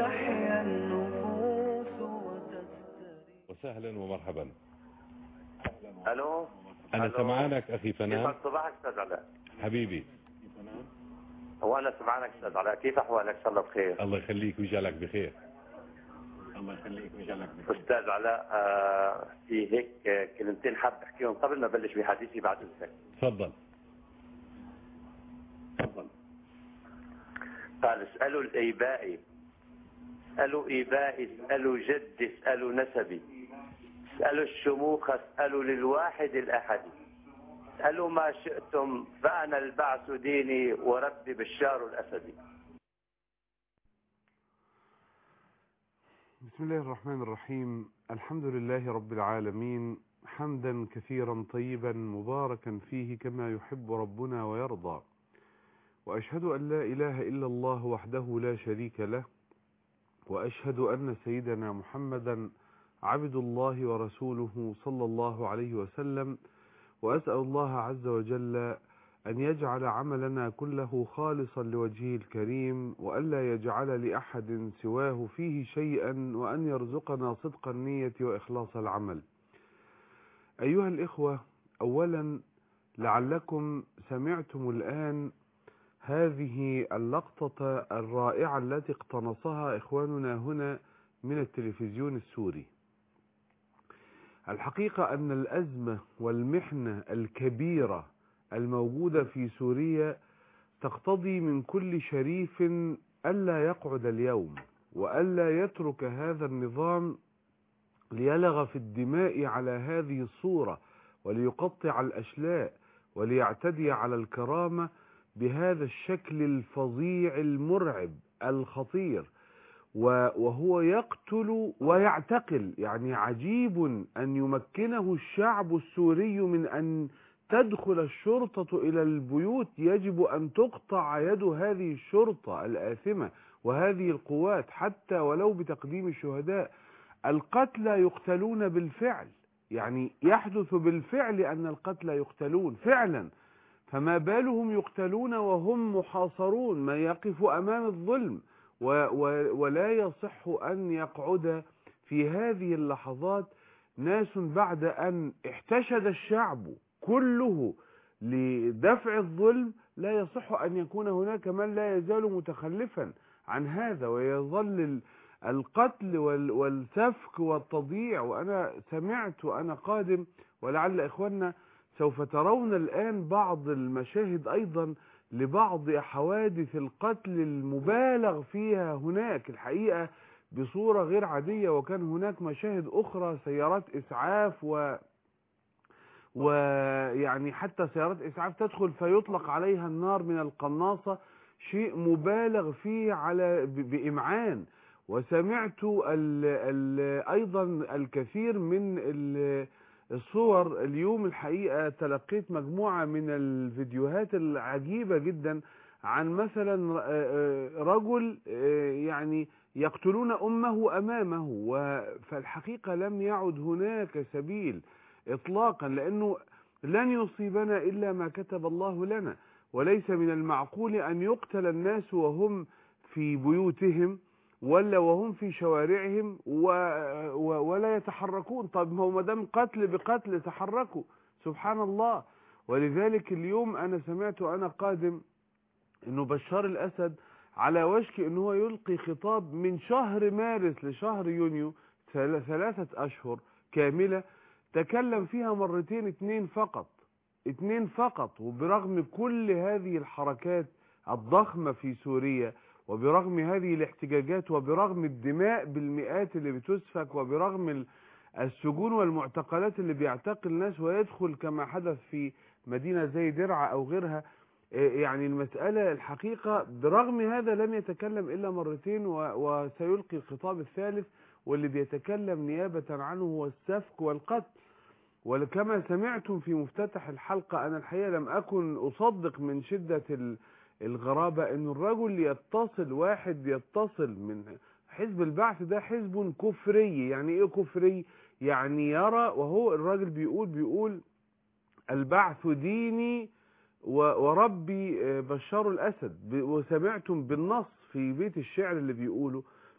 تحيا النفوس وتستريح وسهلا ومرحبا الو انا ألو. سمعانك اخي فنان كيفك صباحك استاذ علاء حبيبي هو انا سمعانك استاذ علاء كيف احوالك ان شاء الله بخير الله يخليك ويجعلك بخير استاذ علاء آه في هيك آه، كلمتين حاب احكيهم قبل ما ابلش بحديثي بعد اذنك تفضل قال اسالوا الايبائي اسالوا ايبائي اسالوا جدي اسالوا نسبي اسالوا الشموخ اسالوا للواحد الاحد اسالوا ما شئتم فانا البعث ديني وربي بشار الاسدي بسم الله الرحمن الرحيم الحمد لله رب العالمين حمدا كثيرا طيبا مباركا فيه كما يحب ربنا ويرضى وأشهد أن لا إله إلا الله وحده لا شريك له وأشهد أن سيدنا محمدا عبد الله ورسوله صلى الله عليه وسلم وأسأل الله عز وجل أن يجعل عملنا كله خالصا لوجهه الكريم وألا يجعل لأحد سواه فيه شيئا وأن يرزقنا صدق النية وإخلاص العمل أيها الإخوة أولا لعلكم سمعتم الآن هذه اللقطة الرائعة التي اقتنصها إخواننا هنا من التلفزيون السوري الحقيقة أن الأزمة والمحنة الكبيرة الموجودة في سوريا تقتضي من كل شريف ألا يقعد اليوم وألا يترك هذا النظام ليلغ في الدماء على هذه الصورة وليقطع الأشلاء وليعتدي على الكرامة بهذا الشكل الفظيع المرعب الخطير و- وهو يقتل ويعتقل يعني عجيب أن يمكنه الشعب السوري من أن تدخل الشرطة إلى البيوت يجب أن تقطع يد هذه الشرطة الآثمة وهذه القوات حتى ولو بتقديم الشهداء القتلى يقتلون بالفعل يعني يحدث بالفعل أن القتلى يقتلون فعلا فما بالهم يقتلون وهم محاصرون ما يقف أمام الظلم و و ولا يصح أن يقعد في هذه اللحظات ناس بعد أن احتشد الشعب كله لدفع الظلم لا يصح أن يكون هناك من لا يزال متخلفا عن هذا ويظل ال- القتل وال- والسفك والتضييع وأنا سمعت وأنا قادم ولعل إخواننا سوف ترون الآن بعض المشاهد أيضا لبعض حوادث القتل المبالغ فيها هناك الحقيقة بصورة غير عادية وكان هناك مشاهد أخرى سيارات إسعاف و ويعني حتى سيارات إسعاف تدخل فيطلق عليها النار من القناصة شيء مبالغ فيه على ب- بإمعان وسمعت ال ال أيضا الكثير من ال الصور اليوم الحقيقة تلقيت مجموعة من الفيديوهات العجيبة جدا عن مثلا آه، آه، رجل آه، يعني يقتلون أمه أمامه و- فالحقيقة لم يعد هناك سبيل إطلاقا لأنه لن يصيبنا إلا ما كتب الله لنا وليس من المعقول أن يقتل الناس وهم في بيوتهم ولا وهم في شوارعهم و... و... ولا يتحركون طب ما هو ما دام قتل بقتل تحركوا سبحان الله ولذلك اليوم أنا سمعت أنا قادم أنه بشار الأسد على وشك أنه هو يلقي خطاب من شهر مارس لشهر يونيو ثل- ثلاثة أشهر كاملة تكلم فيها مرتين اتنين فقط اتنين فقط وبرغم كل هذه الحركات الضخمة في سوريا وبرغم هذه الاحتجاجات وبرغم الدماء بالمئات اللي بتسفك وبرغم ال- السجون والمعتقلات اللي بيعتقل ناس ويدخل كما حدث في مدينة زي درعا أو غيرها إيه يعني المسألة الحقيقة برغم هذا لم يتكلم إلا مرتين و- وسيلقي الخطاب الثالث واللي بيتكلم نيابة عنه هو السفك والقتل ولكما سمعتم في مفتتح الحلقة أنا الحقيقة لم أكن أصدق من شدة ال- الغرابة أن الرجل يتصل واحد يتصل من حزب البعث ده حزب كفري يعني إيه كفري يعني يرى وهو الراجل بيقول بيقول البعث ديني و- وربي آه، بشار الأسد ب- وسمعتم بالنص في بيت الشعر اللي بيقوله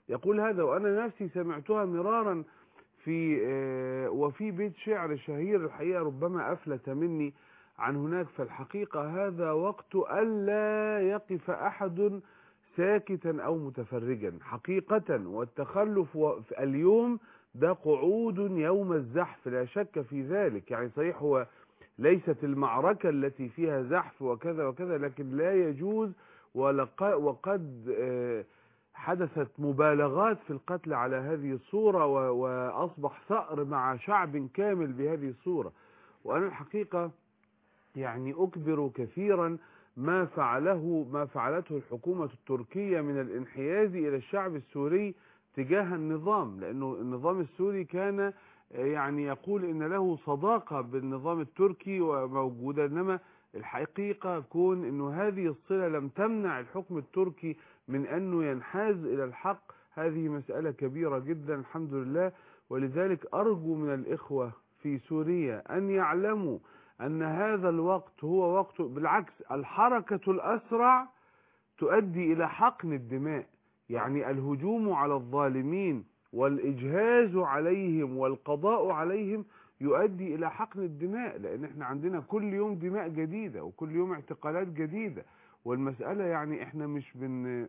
يقول هذا وأنا نفسي سمعتها مرارا في آه، وفي بيت شعر شهير الحقيقة ربما أفلت مني عن هناك فالحقيقة هذا وقت ألا يقف أحد ساكتا أو متفرجا حقيقة والتخلف و- في اليوم ده قعود يوم الزحف لا شك في ذلك يعني صحيح هو ليست المعركة التي فيها زحف وكذا وكذا لكن لا يجوز ولق- وقد آه، حدثت مبالغات في القتل على هذه الصورة و- وأصبح ثأر مع شعب كامل بهذه الصورة وأنا الحقيقة يعني أكبر كثيرا ما فعله ما فعلته الحكومة التركية من الانحياز إلى الشعب السوري تجاه النظام لأنه النظام السوري كان آه، يعني يقول إن له صداقة بالنظام التركي وموجودة إنما الحقيقة كون أنه هذه الصلة لم تمنع الحكم التركي من أنه ينحاز إلى الحق هذه مسألة كبيرة جدا الحمد لله ولذلك أرجو من الإخوة في سوريا أن يعلموا أن هذا الوقت هو وقت بالعكس الحركة الأسرع تؤدي إلى حقن الدماء يعني الهجوم على الظالمين والإجهاز عليهم والقضاء عليهم يؤدي إلى حقن الدماء لأن احنا عندنا كل يوم دماء جديدة وكل يوم اعتقالات جديدة والمسألة يعني احنا مش بن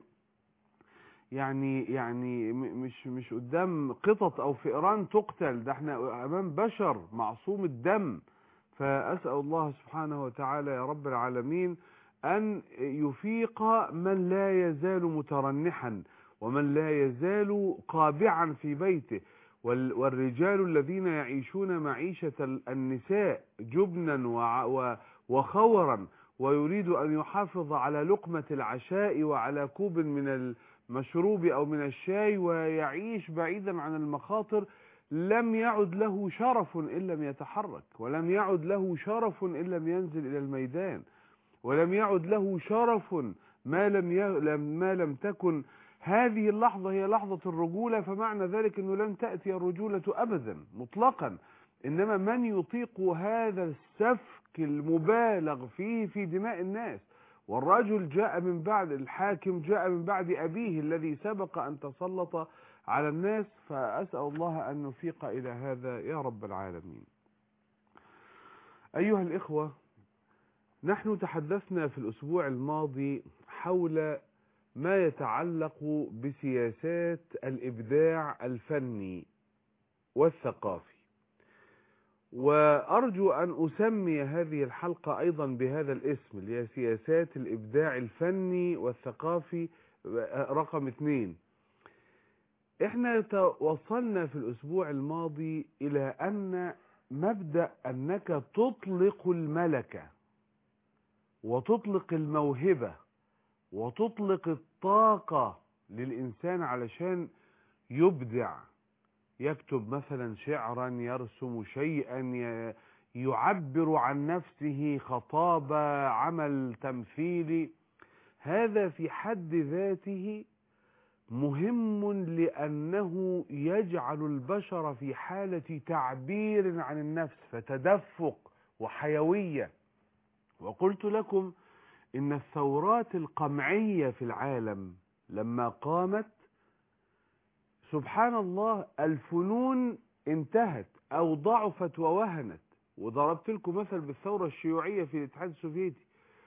يعني يعني م- مش مش قدام قطط او فئران تقتل ده احنا امام بشر معصوم الدم فاسال الله سبحانه وتعالى يا رب العالمين ان يفيق من لا يزال مترنحا ومن لا يزال قابعا في بيته وال- والرجال الذين يعيشون معيشة ال- النساء جبنا وع- و- وخورا ويريد أن يحافظ على لقمة العشاء وعلى كوب من المشروب أو من الشاي ويعيش بعيدا عن المخاطر لم يعد له شرف إن لم يتحرك ولم يعد له شرف إن لم ينزل إلى الميدان ولم يعد له شرف ما لم ي... لم- ما لم تكن هذه اللحظة هي لحظة الرجولة فمعنى ذلك أنه لن تأتي الرجولة أبدا مطلقا إنما من يطيق هذا السفك المبالغ فيه في دماء الناس والرجل جاء من بعد الحاكم جاء من بعد أبيه الذي سبق أن تسلط على الناس فأسأل الله أن نفيق إلى هذا يا رب العالمين أيها الإخوة نحن تحدثنا في الأسبوع الماضي حول ما يتعلق بسياسات الإبداع الفني والثقافي وأرجو أن أسمي هذه الحلقة أيضا بهذا الاسم اللي هي سياسات الإبداع الفني والثقافي رقم اثنين احنا توصلنا في الأسبوع الماضي إلى أن مبدأ أنك تطلق الملكة وتطلق الموهبة وتطلق الطاقة للإنسان علشان يبدع يكتب مثلا شعرا يرسم شيئا ي- يعبر عن نفسه خطابة عمل تمثيلي هذا في حد ذاته مهم لأنه يجعل البشر في حالة تعبير عن النفس فتدفق وحيوية وقلت لكم إن الثورات القمعية في العالم لما قامت سبحان الله الفنون انتهت أو ضعفت ووهنت وضربت لكم مثل بالثورة الشيوعية في الاتحاد السوفيتي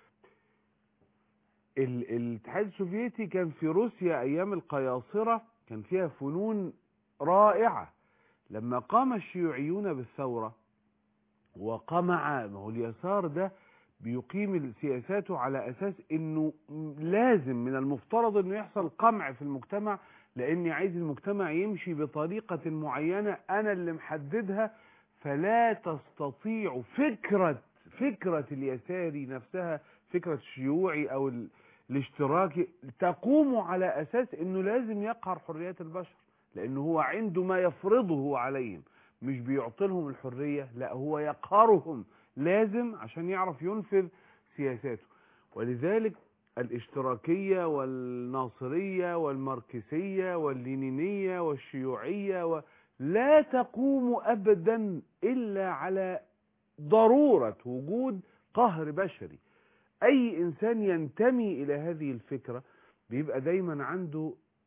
ال- الاتحاد السوفيتي كان في روسيا أيام القياصرة كان فيها فنون رائعة لما قام الشيوعيون بالثورة وقمع ما هو اليسار ده بيقيم سياساته على أساس أنه لازم من المفترض أنه يحصل قمع في المجتمع لأني عايز المجتمع يمشي بطريقة معينة أنا اللي محددها فلا تستطيع فكرة فكرة اليساري نفسها فكرة الشيوعي أو ال- الاشتراكي تقوم على أساس أنه لازم يقهر حريات البشر لأنه هو عنده ما يفرضه عليهم مش بيعطلهم الحرية لا هو يقهرهم لازم عشان يعرف ينفذ سياساته ولذلك الاشتراكية والناصرية والماركسية واللينينية والشيوعية و... لا تقوم أبدا إلا على ضرورة وجود قهر بشري أي إنسان ينتمي إلى هذه الفكرة بيبقى دايما عنده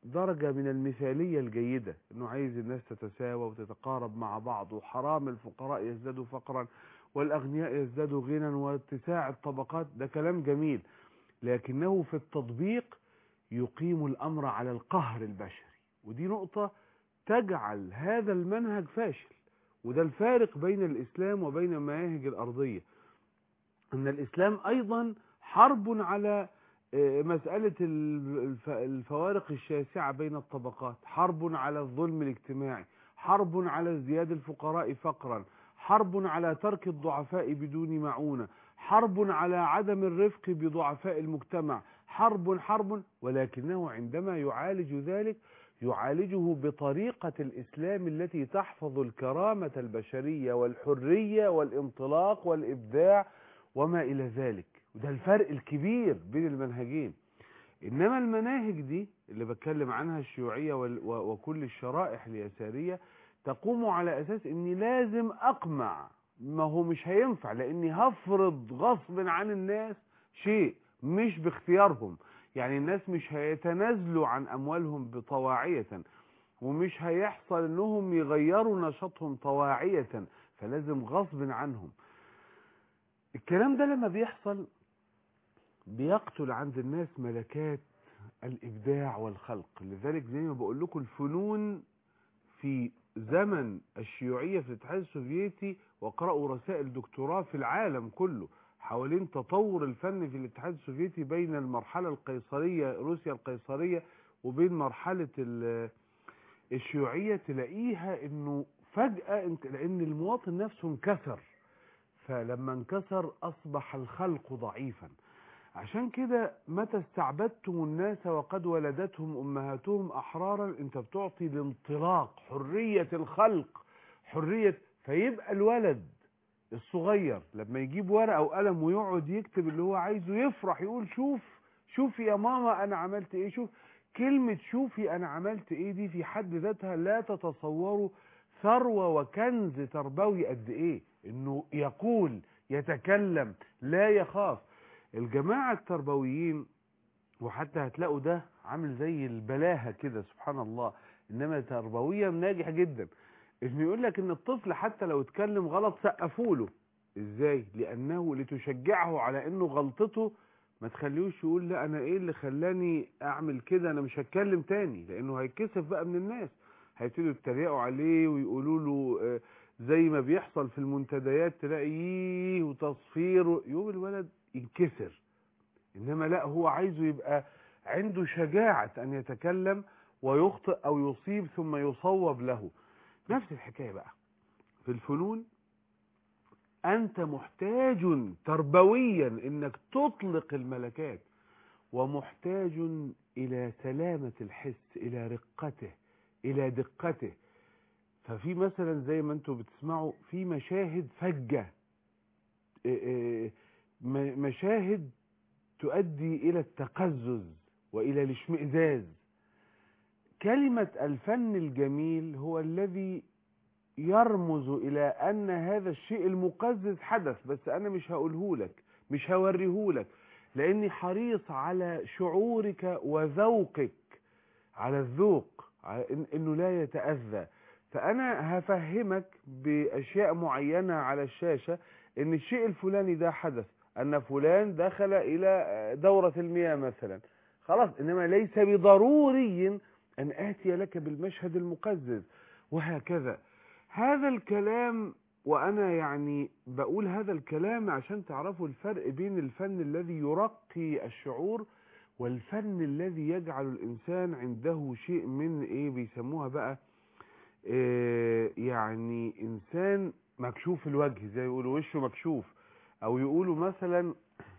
درجة من المثالية الجيدة انه عايز الناس تتساوى وتتقارب مع بعض وحرام الفقراء يزدادوا فقرا والاغنياء يزدادوا غنى واتساع الطبقات ده كلام جميل لكنه في التطبيق يقيم الامر على القهر البشري ودي نقطة تجعل هذا المنهج فاشل وده الفارق بين الاسلام وبين المناهج الارضية ان الاسلام ايضا حرب على آه، مسألة الف- الفوارق الشاسعة بين الطبقات حرب على الظلم الاجتماعي حرب على ازدياد الفقراء فقرا حرب على ترك الضعفاء بدون معونة حرب على عدم الرفق بضعفاء المجتمع حرب حرب ولكنه عندما يعالج ذلك يعالجه بطريقة الإسلام التي تحفظ الكرامة البشرية والحرية والانطلاق والإبداع وما إلى ذلك وده الفرق الكبير بين المنهجين إنما المناهج دي اللي بتكلم عنها الشيوعية وال- و- وكل الشرائح اليسارية تقوم على أساس إني لازم أقمع ما هو مش هينفع لأني هفرض غصب عن الناس شيء مش باختيارهم يعني الناس مش هيتنازلوا عن أموالهم بطواعية ومش هيحصل إنهم يغيروا نشاطهم طواعية فلازم غصب عنهم الكلام ده لما بيحصل بيقتل عند الناس ملكات الإبداع والخلق لذلك زي ما بقول لكم الفنون في زمن الشيوعية في الاتحاد السوفيتي وقرأوا رسائل دكتوراه في العالم كله حوالين تطور الفن في الاتحاد السوفيتي بين المرحلة القيصرية روسيا القيصرية وبين مرحلة ال- الشيوعية تلاقيها انه فجأة انت لان المواطن نفسه انكسر فلما انكسر اصبح الخلق ضعيفا عشان كده متى استعبدتم الناس وقد ولدتهم امهاتهم احرارا انت بتعطي الانطلاق حرية الخلق حرية فيبقى الولد الصغير لما يجيب ورقة وقلم ويقعد يكتب اللي هو عايزه يفرح يقول شوف شوفي يا ماما انا عملت ايه شوف كلمة شوفي انا عملت ايه دي في حد ذاتها لا تتصوروا ثروة وكنز تربوي قد ايه انه يقول يتكلم لا يخاف الجماعة التربويين وحتى هتلاقوا ده عامل زي البلاهة كده سبحان الله انما تربويا ناجح جدا انه يقول لك ان الطفل حتى لو اتكلم غلط سقفوا له ازاي لانه لتشجعه على انه غلطته ما تخليهوش يقول لا انا ايه اللي خلاني اعمل كده انا مش هتكلم تاني لانه هيتكسف بقى من الناس هيبتدوا يتريقوا عليه ويقولوا له آه، زي ما بيحصل في المنتديات تلاقي ييه وتصفير يوم الولد ينكسر انما لا هو عايزه يبقى عنده شجاعة ان يتكلم ويخطئ او يصيب ثم يصوب له نفس الحكاية بقى في الفنون انت محتاج تربويا انك تطلق الملكات ومحتاج الى سلامة الحس الى رقته الى دقته ففي مثلا زي ما انتم بتسمعوا في مشاهد فجة إيه إيه م- مشاهد تؤدي الى التقزز والى الاشمئزاز كلمة الفن الجميل هو الذي يرمز الى ان هذا الشيء المقزز حدث بس انا مش هقوله لك مش هوريه لك لاني حريص على شعورك وذوقك على الذوق على إن- انه لا يتأذى فانا هفهمك باشياء معينة على الشاشة ان الشيء الفلاني ده حدث ان فلان دخل الى دورة المياه مثلا خلاص انما ليس بضروري ان اتي لك بالمشهد المقزز وهكذا هذا الكلام وانا يعني بقول هذا الكلام عشان تعرفوا الفرق بين الفن الذي يرقي الشعور والفن الذي يجعل الانسان عنده شيء من ايه بيسموها بقى إيه يعني انسان مكشوف الوجه زي يقولوا وشه مكشوف او يقولوا مثلا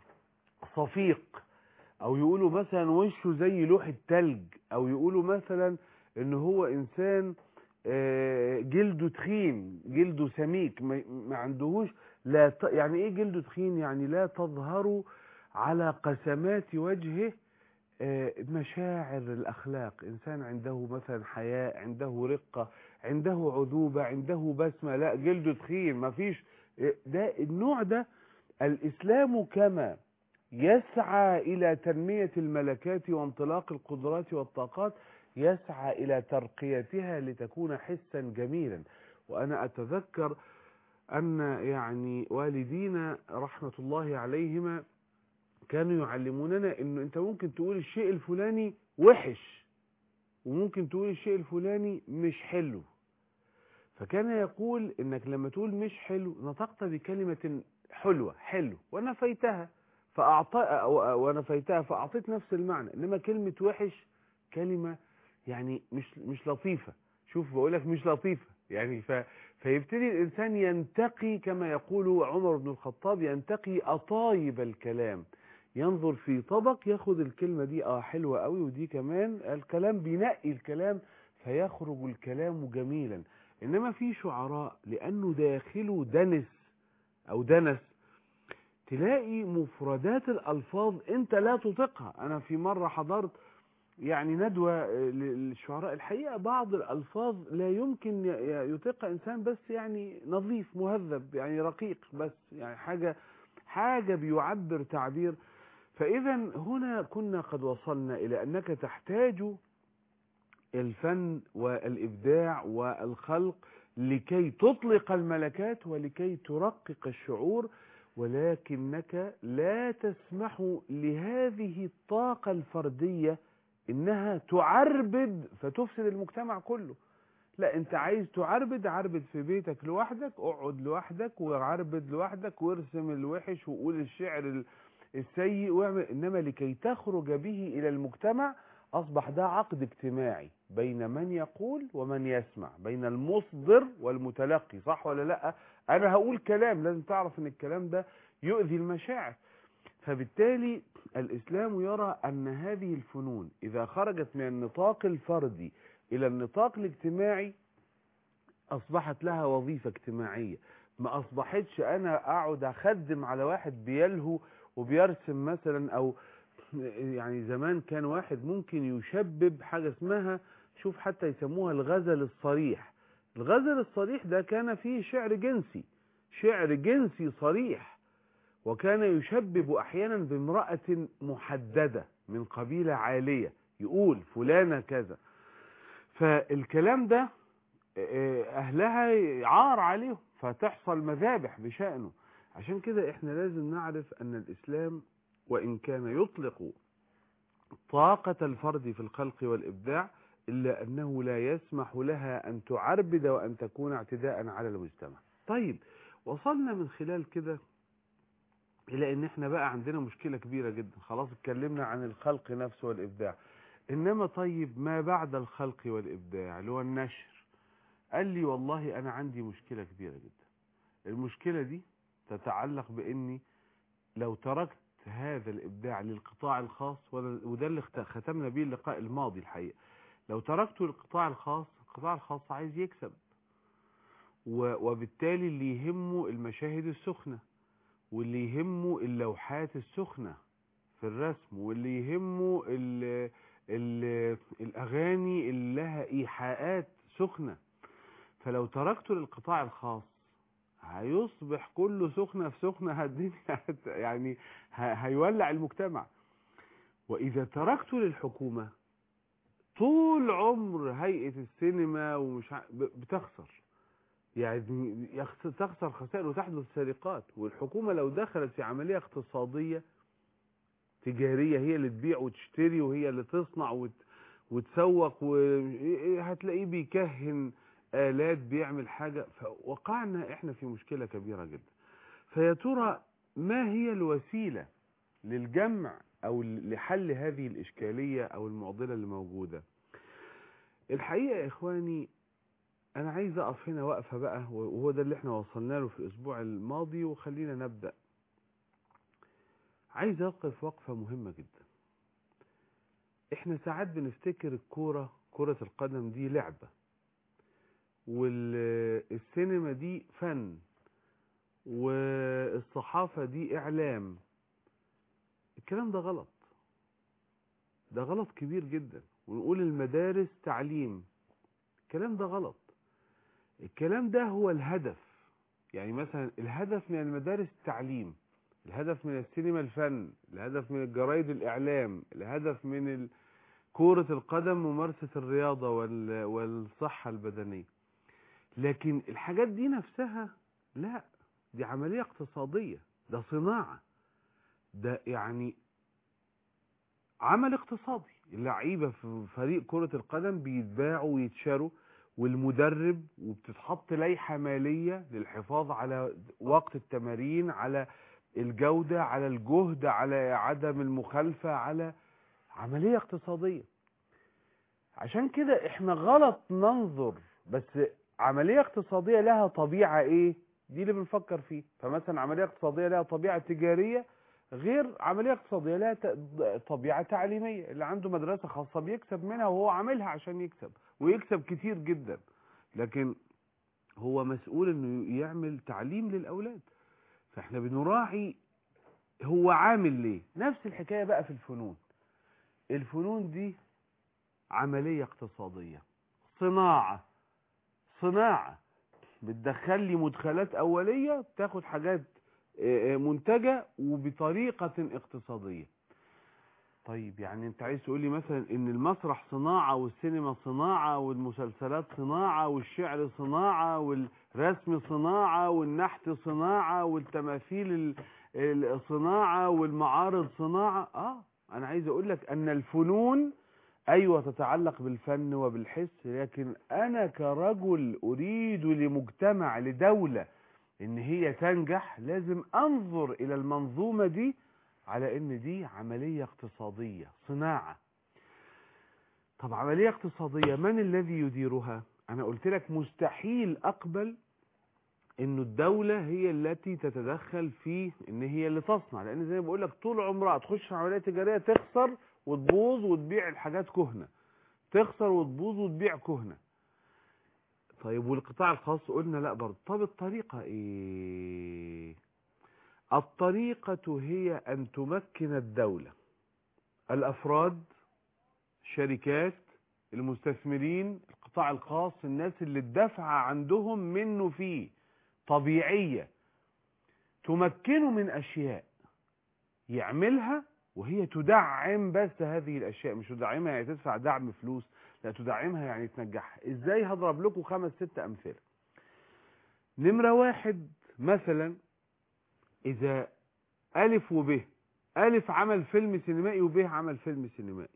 صفيق او يقولوا مثلا وشه زي لوح التلج او يقولوا مثلا ان هو انسان آه، جلده تخين جلده سميك ما ما عندهوش لا ت... يعني ايه جلده تخين يعني لا تظهر على قسمات وجهه آه، مشاعر الاخلاق انسان عنده مثلا حياء عنده رقة عنده عذوبة عنده بسمة لا جلده تخين ما فيش ده النوع ده الاسلام كما يسعى إلى تنمية الملكات وانطلاق القدرات والطاقات يسعى إلى ترقيتها لتكون حسا جميلا وأنا أتذكر أن يعني والدينا رحمة الله عليهما كانوا يعلموننا أنه أنت ممكن تقول الشيء الفلاني وحش وممكن تقول الشيء الفلاني مش حلو فكان يقول انك لما تقول مش حلو نطقت بكلمة حلوة حلو ونفيتها فأعطى ونفيتها فأعطيت نفس المعنى إنما كلمة وحش كلمة يعني مش مش لطيفة شوف بقولك مش لطيفة يعني ف فيبتدي الإنسان ينتقي كما يقول عمر بن الخطاب ينتقي أطايب الكلام ينظر في طبق ياخد الكلمة دي اه حلوة قوي ودي كمان الكلام بينقي الكلام فيخرج الكلام جميلا إنما في شعراء لأنه داخله دنس أو دنس تلاقي مفردات الألفاظ أنت لا تطيقها أنا في مرة حضرت يعني ندوة للشعراء الحقيقة بعض الألفاظ لا يمكن يطيقها إنسان بس يعني نظيف مهذب يعني رقيق بس يعني حاجة حاجة بيعبر تعبير فإذا هنا كنا قد وصلنا إلى أنك تحتاج الفن والإبداع والخلق لكي تطلق الملكات ولكي ترقق الشعور ولكنك لا تسمح لهذه الطاقة الفردية إنها تعربد فتفسد المجتمع كله لا انت عايز تعربد عربد في بيتك لوحدك اقعد لوحدك وعربد لوحدك وارسم الوحش وقول الشعر السيء واعمل انما لكي تخرج به الى المجتمع اصبح ده عقد اجتماعي بين من يقول ومن يسمع بين المصدر والمتلقي صح ولا لا انا هقول كلام لازم تعرف ان الكلام ده يؤذي المشاعر فبالتالي الاسلام يرى ان هذه الفنون اذا خرجت من النطاق الفردي الى النطاق الاجتماعي اصبحت لها وظيفة اجتماعية ما اصبحتش انا اقعد اخدم على واحد بيلهو وبيرسم مثلا او يعني زمان كان واحد ممكن يشبب حاجة اسمها شوف حتى يسموها الغزل الصريح الغزل الصريح ده كان فيه شعر جنسي شعر جنسي صريح وكان يشبب احيانا بامرأة محددة من قبيلة عالية يقول فلانة كذا فالكلام ده اهلها عار عليهم فتحصل مذابح بشأنه عشان كده احنا لازم نعرف ان الاسلام وان كان يطلق طاقة الفرد في الخلق والابداع الا انه لا يسمح لها ان تعربد وان تكون اعتداء على المجتمع طيب وصلنا من خلال كده الى ان احنا بقى عندنا مشكلة كبيرة جدا خلاص اتكلمنا عن الخلق نفسه والابداع انما طيب ما بعد الخلق والابداع اللي هو النشر قال لي والله انا عندي مشكلة كبيرة جدا المشكلة دي تتعلق باني لو تركت هذا الابداع للقطاع الخاص وده اللي ختمنا به اللقاء الماضي الحقيقة لو تركته للقطاع الخاص القطاع الخاص عايز يكسب وبالتالي اللي يهمه المشاهد السخنة واللي يهمه اللوحات السخنة في الرسم واللي يهمه ال ال الاغاني اللي لها ايحاءات سخنة فلو تركته للقطاع الخاص هيصبح كله سخنة في سخنة الدنيا يعني هيولع المجتمع وإذا تركته للحكومة طول عمر هيئة السينما ومش بتخسر يعني تخسر خسائر وتحدث سرقات والحكومة لو دخلت في عملية اقتصادية تجارية هي اللي تبيع وتشتري وهي اللي تصنع وت... وتسوق وهتلاقيه بيكهن آلات بيعمل حاجة فوقعنا احنا في مشكلة كبيرة جدا فيا ترى ما هي الوسيلة للجمع او لحل هذه الاشكالية او المعضلة اللي موجودة الحقيقة يا اخواني انا عايز اقف هنا وقفة بقى وهو ده اللي احنا وصلنا له في الاسبوع الماضي وخلينا نبدأ عايز اقف وقفة مهمة جدا احنا ساعات بنفتكر الكورة كرة القدم دي لعبة والسينما دي فن والصحافة دي اعلام الكلام ده غلط ده غلط كبير جدا ونقول المدارس تعليم الكلام ده غلط الكلام ده هو الهدف يعني مثلا الهدف من المدارس تعليم الهدف من السينما الفن الهدف من الجرايد الإعلام الهدف من ال- كرة القدم ممارسة الرياضة وال- والصحة البدنية لكن الحاجات دي نفسها لا دي عملية اقتصادية ده صناعة ده يعني عمل اقتصادي اللعيبة في فريق كرة القدم بيتباعوا ويتشاروا والمدرب وبتتحط لائحة مالية للحفاظ على وقت التمارين على الجودة على الجهد على عدم المخالفة على عملية اقتصادية عشان كده احنا غلط ننظر بس عملية اقتصادية لها طبيعة ايه دي اللي بنفكر فيه فمثلا عملية اقتصادية لها طبيعة تجارية غير عملية اقتصادية لها ت- طبيعة تعليمية اللي عنده مدرسة خاصة بيكسب منها وهو عاملها عشان يكسب ويكسب كتير جدا لكن هو مسؤول انه يعمل تعليم للاولاد فاحنا بنراعي هو عامل ليه نفس الحكاية بقى في الفنون الفنون دي عملية اقتصادية صناعة صناعة بتدخل لي مدخلات أولية تاخد حاجات آه، آه، منتجة وبطريقة اقتصادية طيب يعني انت عايز تقول لي مثلا ان المسرح صناعة والسينما صناعة والمسلسلات صناعة والشعر صناعة والرسم صناعة والنحت صناعة والتماثيل ال- ال- صناعة والمعارض صناعة اه انا عايز اقول لك ان الفنون ايوه تتعلق بالفن وبالحس لكن انا كرجل اريد لمجتمع لدولة ان هي تنجح لازم انظر الى المنظومة دي على ان دي عملية اقتصادية صناعة طب عملية اقتصادية من الذي يديرها انا قلت لك مستحيل اقبل انه الدولة هي التي تتدخل في ان هي اللي تصنع لان زي ما بقول لك طول عمرها تخش في عملية تجارية تخسر وتبوظ وتبيع الحاجات كهنة تخسر وتبوظ وتبيع كهنة طيب والقطاع الخاص قلنا لا برضه طب الطريقة ايه الطريقة هي ان تمكن الدولة الافراد الشركات المستثمرين القطاع الخاص الناس اللي الدفع عندهم منه فيه طبيعية تمكنه من أشياء يعملها وهي تدعم بس هذه الأشياء مش تدعمها يعني تدفع دعم فلوس لا تدعمها يعني تنجحها إزاي هضرب لكم خمس ست أمثلة نمرة واحد مثلا إذا ألف وب ألف عمل فيلم سينمائي وب عمل فيلم سينمائي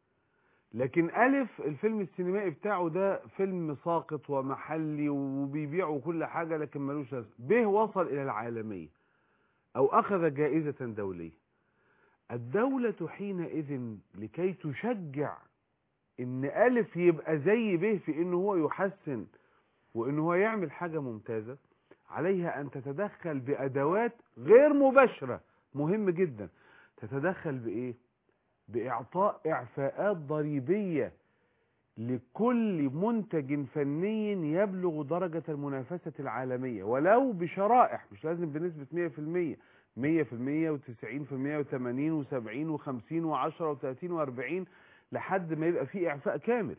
لكن ألف الفيلم السينمائي بتاعه ده فيلم ساقط ومحلي وبيبيعوا كل حاجة لكن ملوش لازمة ب وصل إلى العالمية أو أخذ جائزة دولية الدولة حينئذ لكي تشجع إن ألف يبقى زي ب في إنه هو يحسن وإنه هو يعمل حاجة ممتازة عليها أن تتدخل بأدوات غير مباشرة مهم جدا تتدخل بإيه؟ بإعطاء إعفاءات ضريبية لكل منتج فني يبلغ درجة المنافسة العالمية ولو بشرائح مش لازم بنسبة 100% 100% و90% و80 و70 و50 و10 و30 و40 لحد ما يبقى فيه إعفاء كامل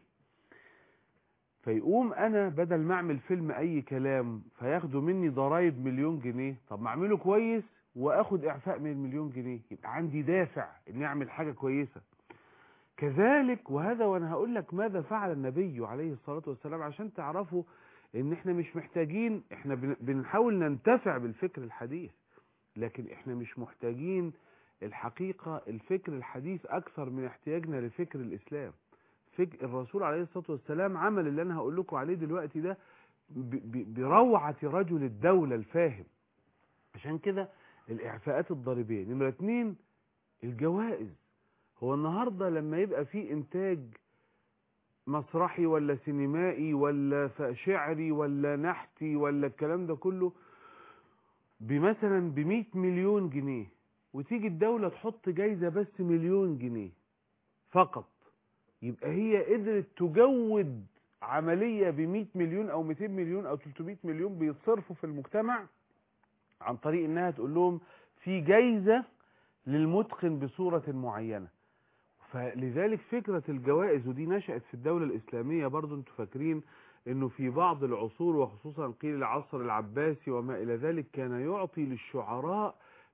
فيقوم أنا بدل ما أعمل فيلم أي كلام فياخدوا مني ضرايب مليون جنيه طب ما أعمله كويس واخد اعفاء من المليون جنيه يبقى عندي دافع اني اعمل حاجة كويسة كذلك وهذا وانا هقول لك ماذا فعل النبي عليه الصلاة والسلام عشان تعرفوا ان احنا مش محتاجين احنا بن- بنحاول ننتفع بالفكر الحديث لكن احنا مش محتاجين الحقيقة الفكر الحديث اكثر من احتياجنا لفكر الاسلام فك الرسول عليه الصلاة والسلام عمل اللي انا هقول لكم عليه دلوقتي ده ب- ب- بروعة رجل الدولة الفاهم عشان كده الاعفاءات الضريبية نمرة اتنين الجوائز هو النهاردة لما يبقى في انتاج مسرحي ولا سينمائي ولا ف- شعري ولا نحتي ولا الكلام ده كله بمثلا بمئة مليون جنيه وتيجي الدولة تحط جايزة بس مليون جنيه فقط يبقى هي قدرت تجود عملية بمئة مليون او 200 مليون او 300 مليون بيتصرفوا في المجتمع عن طريق انها تقول لهم في جايزة للمتقن بصورة معينة فلذلك فكرة الجوائز ودي نشأت في الدولة الإسلامية برضو انتوا فاكرين انه في بعض العصور وخصوصا قيل العصر العباسي وما الى ذلك كان يعطي للشعراء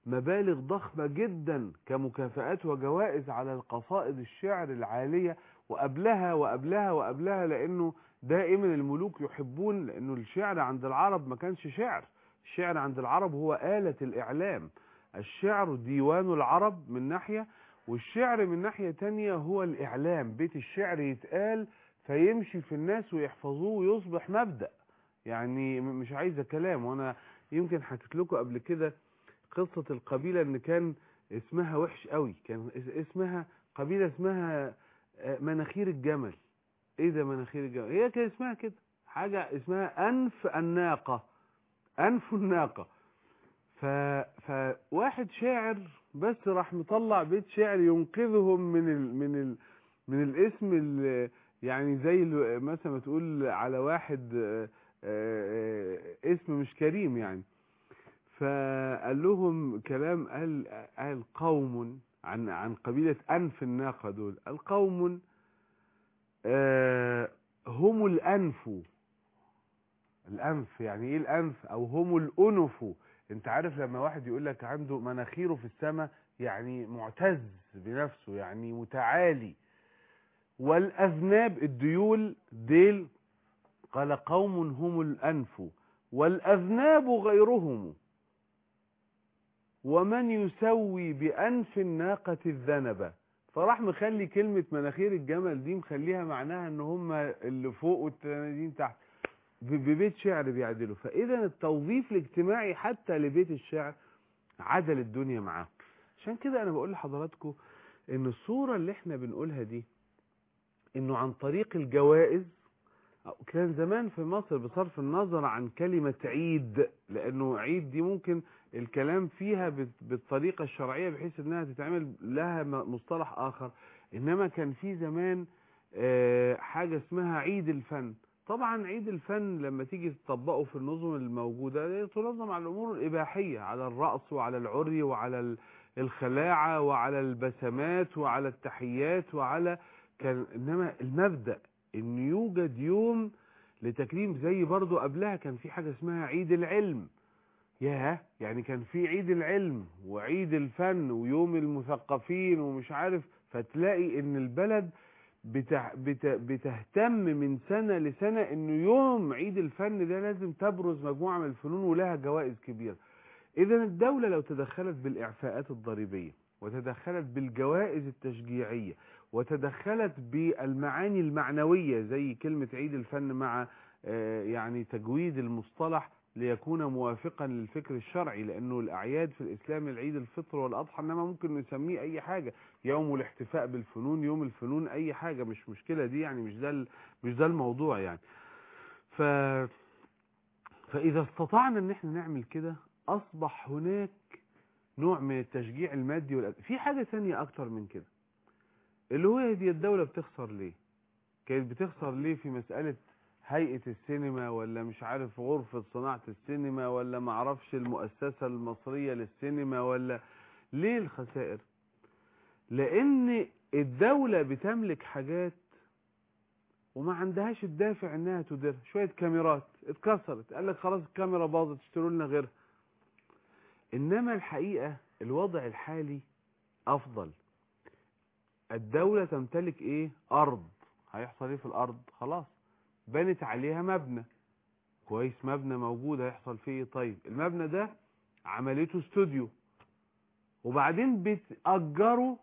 مبالغ ضخمة جدا كمكافآت وجوائز على القصائد الشعر العالية وقبلها وقبلها وقبلها لأنه دائما الملوك يحبون لأنه الشعر عند العرب ما كانش شعر الشعر عند العرب هو آلة الإعلام الشعر ديوان العرب من ناحية والشعر من ناحية تانية هو الإعلام بيت الشعر يتقال فيمشي في الناس ويحفظوه ويصبح مبدأ يعني م- مش عايزة كلام وانا يمكن حكيت لكم قبل كده قصة القبيلة ان كان اسمها وحش قوي كان اس- اسمها قبيلة اسمها آه، مناخير الجمل ايه ده مناخير الجمل هي كان اسمها كده حاجة اسمها انف الناقة انف الناقة ف... فواحد شاعر بس راح مطلع بيت شعر ينقذهم من ال... من ال... من الاسم ال... يعني زي ال- مثلا ما تقول على واحد آه، آه، آه، اسم مش كريم يعني فقال لهم كلام قال قال قوم عن عن قبيلة أنف الناقة دول القوم آه، هم الأنف الأنف يعني إيه الأنف أو هم الأنف أنت عارف لما واحد يقول لك عنده مناخيره في السماء يعني معتز بنفسه يعني متعالي والأذناب الديول ديل قال قوم هم الأنف والأذناب غيرهم ومن يسوي بأنف الناقة الذنب فراح مخلي كلمة مناخير الجمل دي مخليها معناها ان هم اللي فوق والتانيين تحت ب- ببيت شعر بيعدلوا فإذا التوظيف الاجتماعي حتى لبيت الشعر عدل الدنيا معاه عشان كده أنا بقول لحضراتكم إن الصورة اللي احنا بنقولها دي إنه عن طريق الجوائز كان زمان في مصر بصرف النظر عن كلمة عيد لأنه عيد دي ممكن الكلام فيها بت- بالطريقة الشرعية بحيث انها تتعمل لها م- مصطلح اخر انما كان في زمان آه، حاجة اسمها عيد الفن طبعا عيد الفن لما تيجي تطبقه في النظم الموجودة تنظم على الامور الاباحية على الرقص وعلى العري وعلى ال- الخلاعة وعلى البسمات وعلى التحيات وعلى كان انما المبدأ ان يوجد يوم لتكريم زي برضو قبلها كان في حاجة اسمها عيد العلم ياه يعني كان في عيد العلم وعيد الفن ويوم المثقفين ومش عارف فتلاقي ان البلد بتح بت بتهتم من سنة لسنة انه يوم عيد الفن ده لازم تبرز مجموعة من الفنون ولها جوائز كبيرة اذا الدولة لو تدخلت بالاعفاءات الضريبية وتدخلت بالجوائز التشجيعية وتدخلت بالمعاني المعنوية زي كلمة عيد الفن مع آه، يعني تجويد المصطلح ليكون موافقا للفكر الشرعي لانه الاعياد في الاسلام العيد الفطر والاضحى انما ممكن نسميه اي حاجه يوم الاحتفاء بالفنون يوم الفنون اي حاجه مش مشكله دي يعني مش ده ال- مش ده الموضوع يعني ف فاذا استطعنا ان احنا نعمل كده اصبح هناك نوع من التشجيع المادي والأد... في حاجه ثانيه اكتر من كده اللي هو دي الدوله بتخسر ليه كانت بتخسر ليه في مساله هيئة السينما ولا مش عارف غرفة صناعة السينما ولا معرفش المؤسسة المصرية للسينما ولا ليه الخسائر لان الدولة بتملك حاجات وما عندهاش الدافع انها تديرها شوية كاميرات اتكسرت قال لك خلاص الكاميرا باظت اشتروا لنا غيرها انما الحقيقة الوضع الحالي افضل الدولة تمتلك ايه ارض هيحصل ايه في الارض خلاص بنت عليها مبنى كويس مبنى موجود هيحصل فيه ايه طيب المبنى ده عملته استوديو وبعدين بتأجره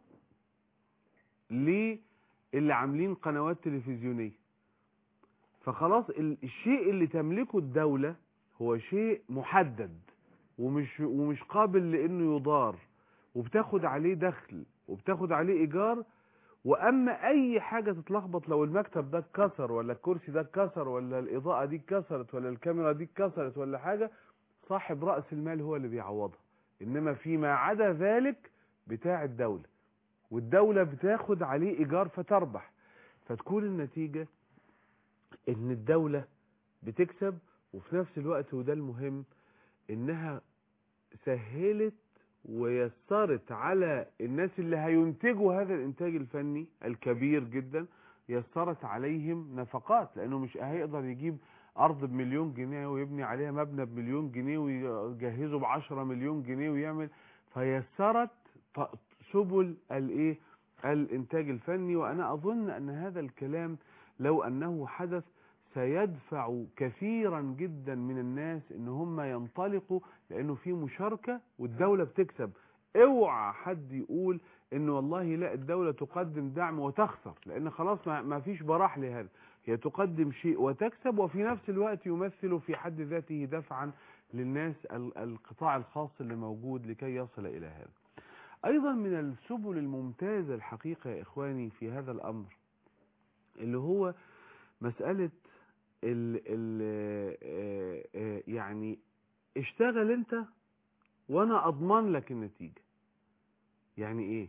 للي عاملين قنوات تلفزيونية فخلاص ال- الشيء اللي تملكه الدولة هو شيء محدد ومش ومش قابل لانه يضار وبتاخد عليه دخل وبتاخد عليه ايجار واما اي حاجة تتلخبط لو المكتب ده اتكسر ولا الكرسي ده اتكسر ولا الاضاءة دي اتكسرت ولا الكاميرا دي اتكسرت ولا حاجة صاحب رأس المال هو اللي بيعوضها انما فيما عدا ذلك بتاع الدولة والدولة بتاخد عليه ايجار فتربح فتكون النتيجة ان الدولة بتكسب وفي نفس الوقت وده المهم انها سهلت ويسرت على الناس اللي هينتجوا هذا الانتاج الفني الكبير جدا يسرت عليهم نفقات لانه مش هيقدر يجيب ارض بمليون جنيه ويبني عليها مبنى بمليون جنيه ويجهزه بعشرة مليون جنيه ويعمل فيسرت ط- سبل الايه الانتاج الفني وانا اظن ان هذا الكلام لو انه حدث سيدفع كثيرا جدا من الناس ان هم ينطلقوا لانه في مشاركة والدولة بتكسب اوعى حد يقول ان والله لا الدولة تقدم دعم وتخسر لان خلاص ما ما فيش براح لهذا هي تقدم شيء وتكسب وفي نفس الوقت يمثل في حد ذاته دفعا للناس ال- القطاع الخاص اللي موجود لكي يصل الى هذا ايضا من السبل الممتازة الحقيقة يا اخواني في هذا الامر اللي هو مسألة ال ال آه، آه، يعني اشتغل انت وانا اضمن لك النتيجة يعني ايه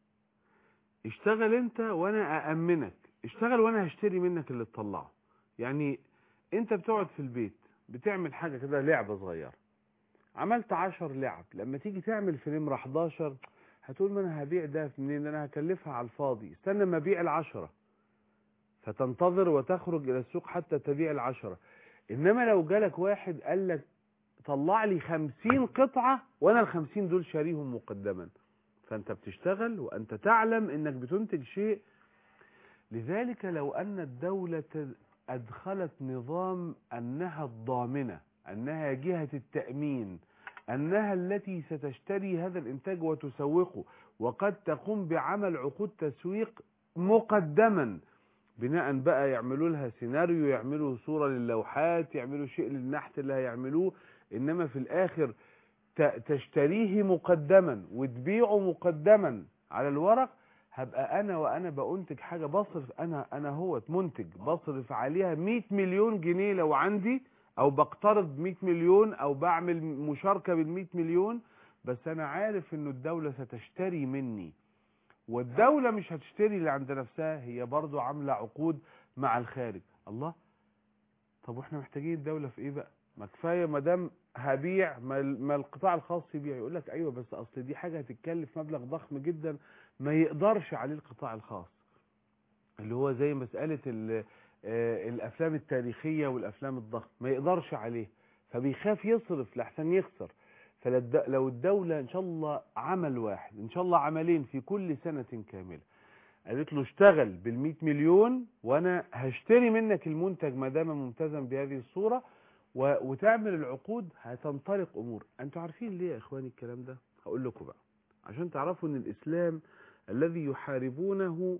اشتغل انت وانا اامنك اشتغل وانا هشتري منك اللي تطلعه يعني انت بتقعد في البيت بتعمل حاجة كده لعبة صغيرة عملت عشر لعب لما تيجي تعمل في نمرة 11 هتقول ما انا هبيع ده منين ده انا هكلفها على الفاضي استنى ما ابيع العشرة فتنتظر وتخرج الى السوق حتى تبيع العشرة انما لو جالك واحد قال لك طلع لي خمسين قطعة وانا الخمسين دول شاريهم مقدما فانت بتشتغل وانت تعلم انك بتنتج شيء لذلك لو ان الدولة ادخلت نظام انها الضامنة انها جهة التأمين انها التي ستشتري هذا الانتاج وتسوقه وقد تقوم بعمل عقود تسويق مقدما بناء بقى يعملوا لها سيناريو يعملوا صورة للوحات يعملوا شيء للنحت اللي هيعملوه انما في الاخر ت- تشتريه مقدما وتبيعه مقدما على الورق هبقى انا وانا بأنتج حاجة بصرف انا انا هو منتج بصرف عليها 100 مليون جنيه لو عندي او بقترض 100 مليون او بعمل مشاركة بال 100 مليون بس انا عارف انه الدولة ستشتري مني والدولة مش هتشتري اللي عند نفسها هي برضو عاملة عقود مع الخارج الله طب واحنا محتاجين الدولة في ايه بقى ما كفاية ما دام هبيع ما ال- ما القطاع الخاص يبيع يقول لك ايوه بس اصل دي حاجة هتتكلف مبلغ ضخم جدا ما يقدرش عليه القطاع الخاص اللي هو زي مسألة ال- آه، الافلام التاريخية والافلام الضخمة ما يقدرش عليه فبيخاف يصرف لحسن يخسر فلو الدولة ان شاء الله عمل واحد ان شاء الله عملين في كل سنة كاملة قالت له اشتغل بالمئة مليون وانا هشتري منك المنتج ما دام ملتزم بهذه الصورة و... وتعمل العقود هتنطلق امور انتوا عارفين ليه يا اخواني الكلام ده هقول لكم بقى عشان تعرفوا ان الاسلام الذي يحاربونه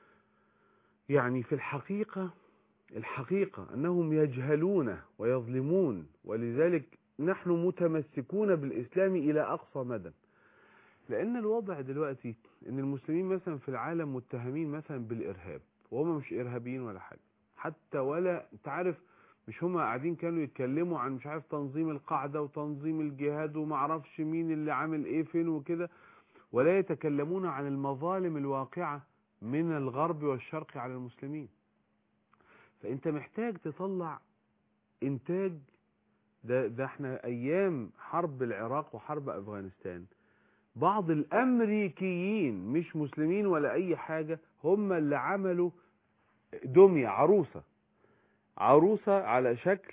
يعني في الحقيقة الحقيقة انهم يجهلون ويظلمون ولذلك نحن متمسكون بالاسلام الى اقصى مدى لان الوضع دلوقتي ان المسلمين مثلا في العالم متهمين مثلا بالارهاب وهم مش ارهابيين ولا حاجة حتى ولا انت عارف مش هم قاعدين كانوا يتكلموا عن مش عارف تنظيم القاعدة وتنظيم الجهاد ومعرفش مين اللي عامل ايه فين وكده ولا يتكلمون عن المظالم الواقعة من الغرب والشرق على المسلمين فانت محتاج تطلع انتاج ده, ده احنا ايام حرب العراق وحرب افغانستان بعض الامريكيين مش مسلمين ولا اي حاجة هم اللي عملوا دمية عروسة عروسة على شكل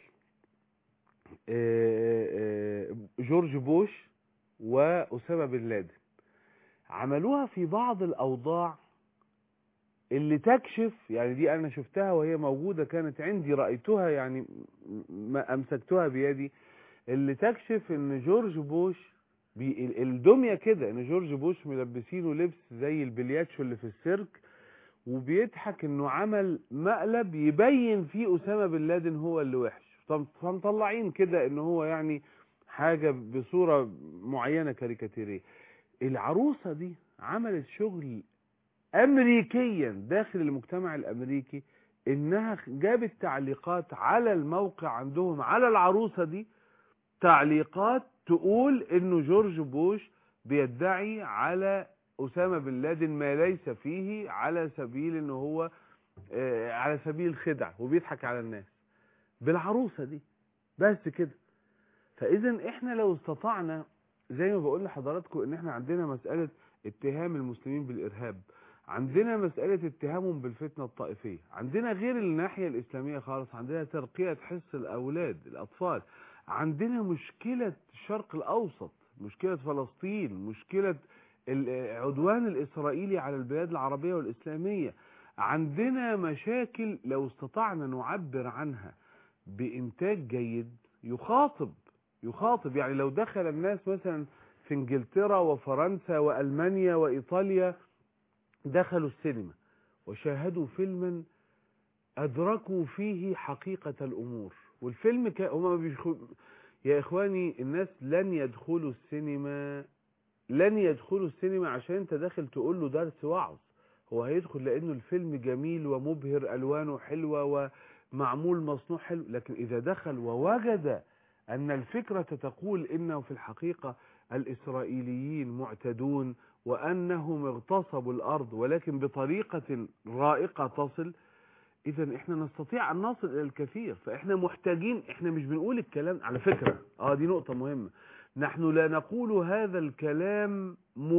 آه، آه، جورج بوش وأسامة بن لادن عملوها في بعض الأوضاع اللي تكشف يعني دي أنا شفتها وهي موجودة كانت عندي رأيتها يعني ما أمسكتها بيدي اللي تكشف ان جورج بوش بي ال- الدمية كده ان جورج بوش ملبسينه لبس زي البلياتشو اللي في السيرك وبيضحك انه عمل مقلب يبين فيه اسامة بن لادن هو اللي وحش طب- فمطلعين كده ان هو يعني حاجة بصورة معينة كاريكاتيرية العروسة دي عملت شغل امريكيا داخل المجتمع الامريكي انها جابت تعليقات على الموقع عندهم على العروسة دي تعليقات تقول انه جورج بوش بيدعي على اسامة بن لادن ما ليس فيه على سبيل انه هو آه، على سبيل الخدع وبيضحك على الناس بالعروسة دي بس كده فاذا احنا لو استطعنا زي ما بقول لحضراتكم ان احنا عندنا مسألة اتهام المسلمين بالارهاب عندنا مسألة اتهامهم بالفتنة الطائفية عندنا غير الناحية الإسلامية خالص عندنا ترقية حس الأولاد الأطفال عندنا مشكلة الشرق الأوسط مشكلة فلسطين مشكلة العدوان الإسرائيلي على البلاد العربية والإسلامية عندنا مشاكل لو استطعنا نعبر عنها بإنتاج جيد يخاطب يخاطب يعني لو دخل الناس مثلا في انجلترا وفرنسا وألمانيا وإيطاليا دخلوا السينما وشاهدوا فيلما أدركوا فيه حقيقة الأمور والفيلم كان هما بيخ... يا إخواني الناس لن يدخلوا السينما لن يدخلوا السينما عشان انت داخل تقول له درس وعظ هو هيدخل لأنه الفيلم جميل ومبهر ألوانه حلوة ومعمول مصنوع حلو لكن إذا دخل ووجد أن الفكرة تقول إنه في الحقيقة الإسرائيليين معتدون وأنهم اغتصبوا الأرض ولكن بطريقة رائقة تصل إذا إحنا نستطيع أن نصل إلى الكثير فإحنا محتاجين إحنا مش بنقول الكلام على فكرة آه دي نقطة مهمة نحن لا نقول هذا الكلام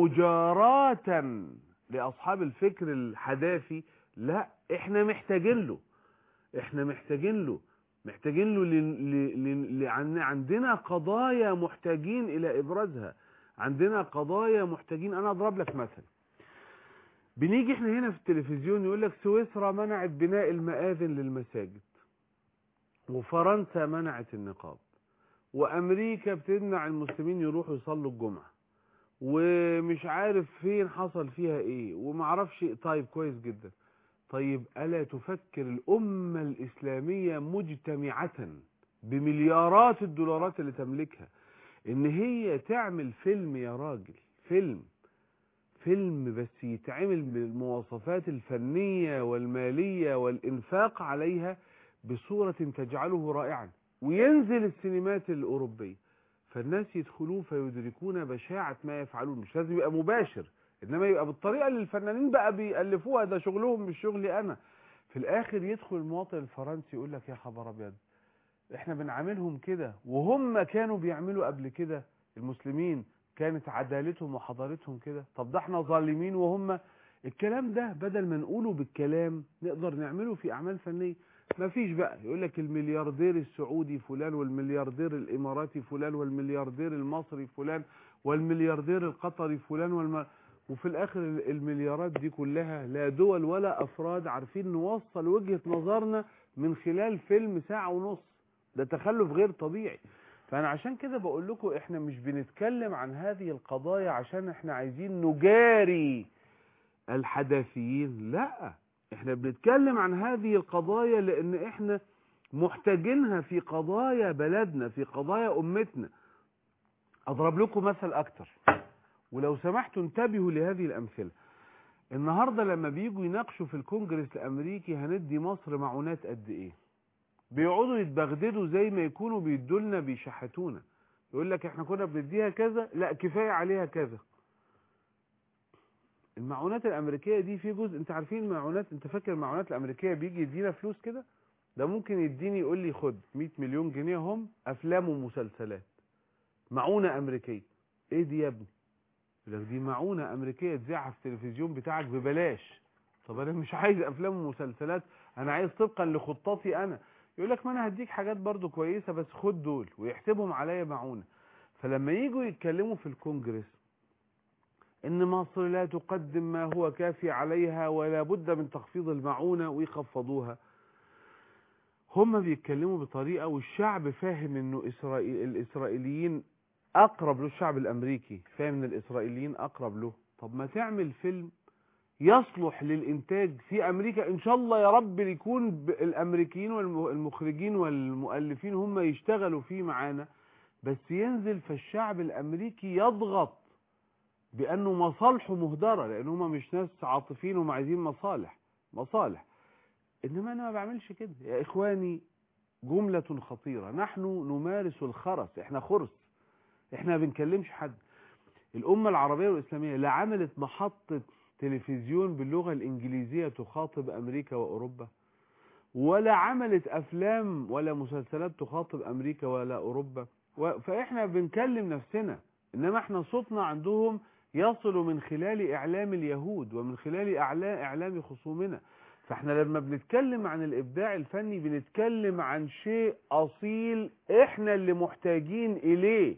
مجاراة لأصحاب الفكر الحداثي لا إحنا محتاجين له إحنا محتاجين له محتاجين له ل... ل... ل... لأن عندنا قضايا محتاجين إلى إبرازها عندنا قضايا محتاجين أنا أضرب لك مثل بنيجي احنا هنا في التلفزيون يقول لك سويسرا منعت بناء المآذن للمساجد وفرنسا منعت النقاب وأمريكا بتمنع المسلمين يروحوا يصلوا الجمعة ومش عارف فين حصل فيها ايه ومعرفش إيه. طيب كويس جدا طيب ألا تفكر الأمة الإسلامية مجتمعة بمليارات الدولارات اللي تملكها إن هي تعمل فيلم يا راجل فيلم فيلم بس يتعمل بالمواصفات الفنية والمالية والإنفاق عليها بصورة تجعله رائعا وينزل السينمات الأوروبية فالناس يدخلوه فيدركون بشاعة ما يفعلون مش لازم يبقى مباشر إنما يبقى بالطريقة اللي الفنانين بقى بيألفوها ده شغلهم مش شغلي أنا في الآخر يدخل المواطن الفرنسي يقول لك يا خبر أبيض احنا بنعاملهم كده وهم كانوا بيعملوا قبل كده المسلمين كانت عدالتهم وحضارتهم كده طب ده احنا ظالمين وهم الكلام ده بدل ما نقوله بالكلام نقدر نعمله في اعمال فنيه مفيش بقى يقول لك الملياردير السعودي فلان والملياردير الاماراتي فلان والملياردير المصري فلان والملياردير القطري فلان والم... وفي الاخر المليارات دي كلها لا دول ولا افراد عارفين نوصل وجهة نظرنا من خلال فيلم ساعة ونص ده تخلف غير طبيعي فانا عشان كده بقول لكم احنا مش بنتكلم عن هذه القضايا عشان احنا عايزين نجاري الحداثيين لا احنا بنتكلم عن هذه القضايا لان احنا محتاجينها في قضايا بلدنا في قضايا امتنا اضرب لكم مثل اكتر ولو سمحتوا انتبهوا لهذه الامثله النهارده لما بيجوا يناقشوا في الكونجرس الامريكي هندي مصر معونات قد ايه بيقعدوا يتبغددوا زي ما يكونوا بيدولنا بيشحتونا يقول لك احنا كنا بنديها كذا لا كفايه عليها كذا المعونات الامريكيه دي في جزء انت عارفين المعونات انت فاكر المعونات الامريكيه بيجي يدينا فلوس كده ده ممكن يديني يقول لي خد 100 مليون جنيه هم افلام ومسلسلات معونه امريكيه ايه دي يا ابني يقول لك دي معونه امريكيه تذاعها في التلفزيون بتاعك ببلاش طب انا مش عايز افلام ومسلسلات انا عايز طبقا لخطتي انا يقول لك ما انا هديك حاجات برضو كويسه بس خد دول ويحسبهم عليا معونه فلما يجوا يتكلموا في الكونجرس ان مصر لا تقدم ما هو كافي عليها ولا بد من تخفيض المعونه ويخفضوها هم بيتكلموا بطريقه والشعب فاهم انه اسرائيل الاسرائيليين اقرب له الشعب الامريكي فاهم ان الاسرائيليين اقرب له طب ما تعمل فيلم يصلح للإنتاج في أمريكا إن شاء الله يا رب يكون الأمريكيين والمخرجين والمؤلفين هم يشتغلوا فيه معانا بس ينزل فالشعب الأمريكي يضغط بأنه مصالحه مهدرة لأن هم مش ناس عاطفين هم عايزين مصالح مصالح إنما أنا ما بعملش كده يا إخواني جملة خطيرة نحن نمارس الخرس إحنا خرس إحنا ما بنكلمش حد الأمة العربية والإسلامية لا عملت محطة تلفزيون باللغة الإنجليزية تخاطب أمريكا وأوروبا ولا عملت أفلام ولا مسلسلات تخاطب أمريكا ولا أوروبا فإحنا بنكلم نفسنا إنما إحنا صوتنا عندهم يصل من خلال إعلام اليهود ومن خلال إعلام خصومنا فإحنا لما بنتكلم عن الإبداع الفني بنتكلم عن شيء أصيل إحنا اللي محتاجين إليه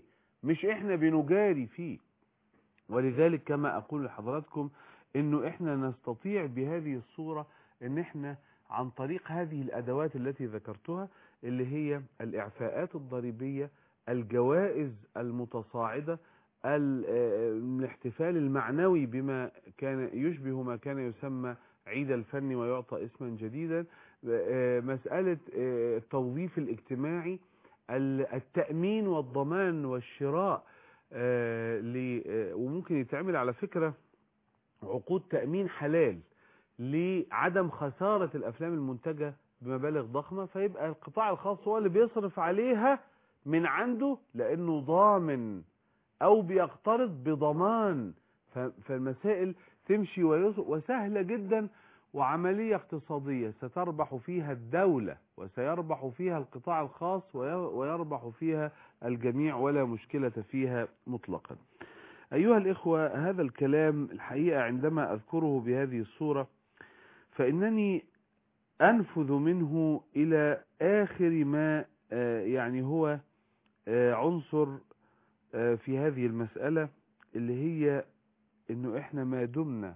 مش احنا بنجاري فيه ولذلك كما اقول لحضراتكم انه احنا نستطيع بهذه الصورة ان احنا عن طريق هذه الادوات التي ذكرتها اللي هي الاعفاءات الضريبية الجوائز المتصاعدة ال- آه، الاحتفال المعنوي بما كان يشبه ما كان يسمى عيد الفن ويعطى اسما جديدا آه، مسألة آه، التوظيف الاجتماعي ال- التأمين والضمان والشراء آه، ل- آه، وممكن يتعمل على فكرة عقود تأمين حلال لعدم خسارة الأفلام المنتجة بمبالغ ضخمة فيبقى القطاع الخاص هو اللي بيصرف عليها من عنده لأنه ضامن أو بيقترض بضمان ف- فالمسائل تمشي ويس- وسهلة جدا وعملية اقتصادية ستربح فيها الدولة وسيربح فيها القطاع الخاص وي- ويربح فيها الجميع ولا مشكلة فيها مطلقا أيها الإخوة هذا الكلام الحقيقة عندما أذكره بهذه الصورة فإنني أنفذ منه إلى آخر ما آه، يعني هو آه، عنصر آه، في هذه المسألة اللي هي إنه إحنا ما دمنا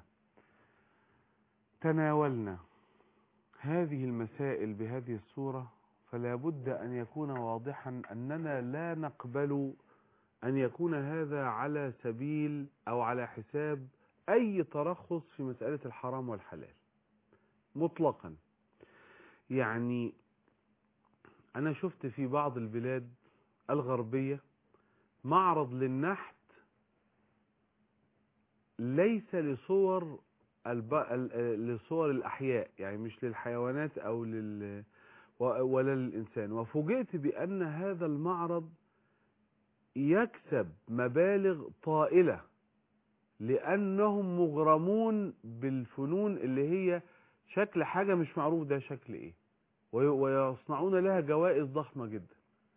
تناولنا هذه المسائل بهذه الصورة فلا بد أن يكون واضحا أننا لا نقبل أن يكون هذا على سبيل أو على حساب أي ترخص في مسألة الحرام والحلال مطلقا يعني أنا شفت في بعض البلاد الغربية معرض للنحت ليس لصور الب... ال- لصور الأحياء يعني مش للحيوانات أو لل و- ولا للإنسان وفوجئت بأن هذا المعرض يكسب مبالغ طائلة لأنهم مغرمون بالفنون اللي هي شكل حاجة مش معروف ده شكل ايه وي- ويصنعون لها جوائز ضخمة جدا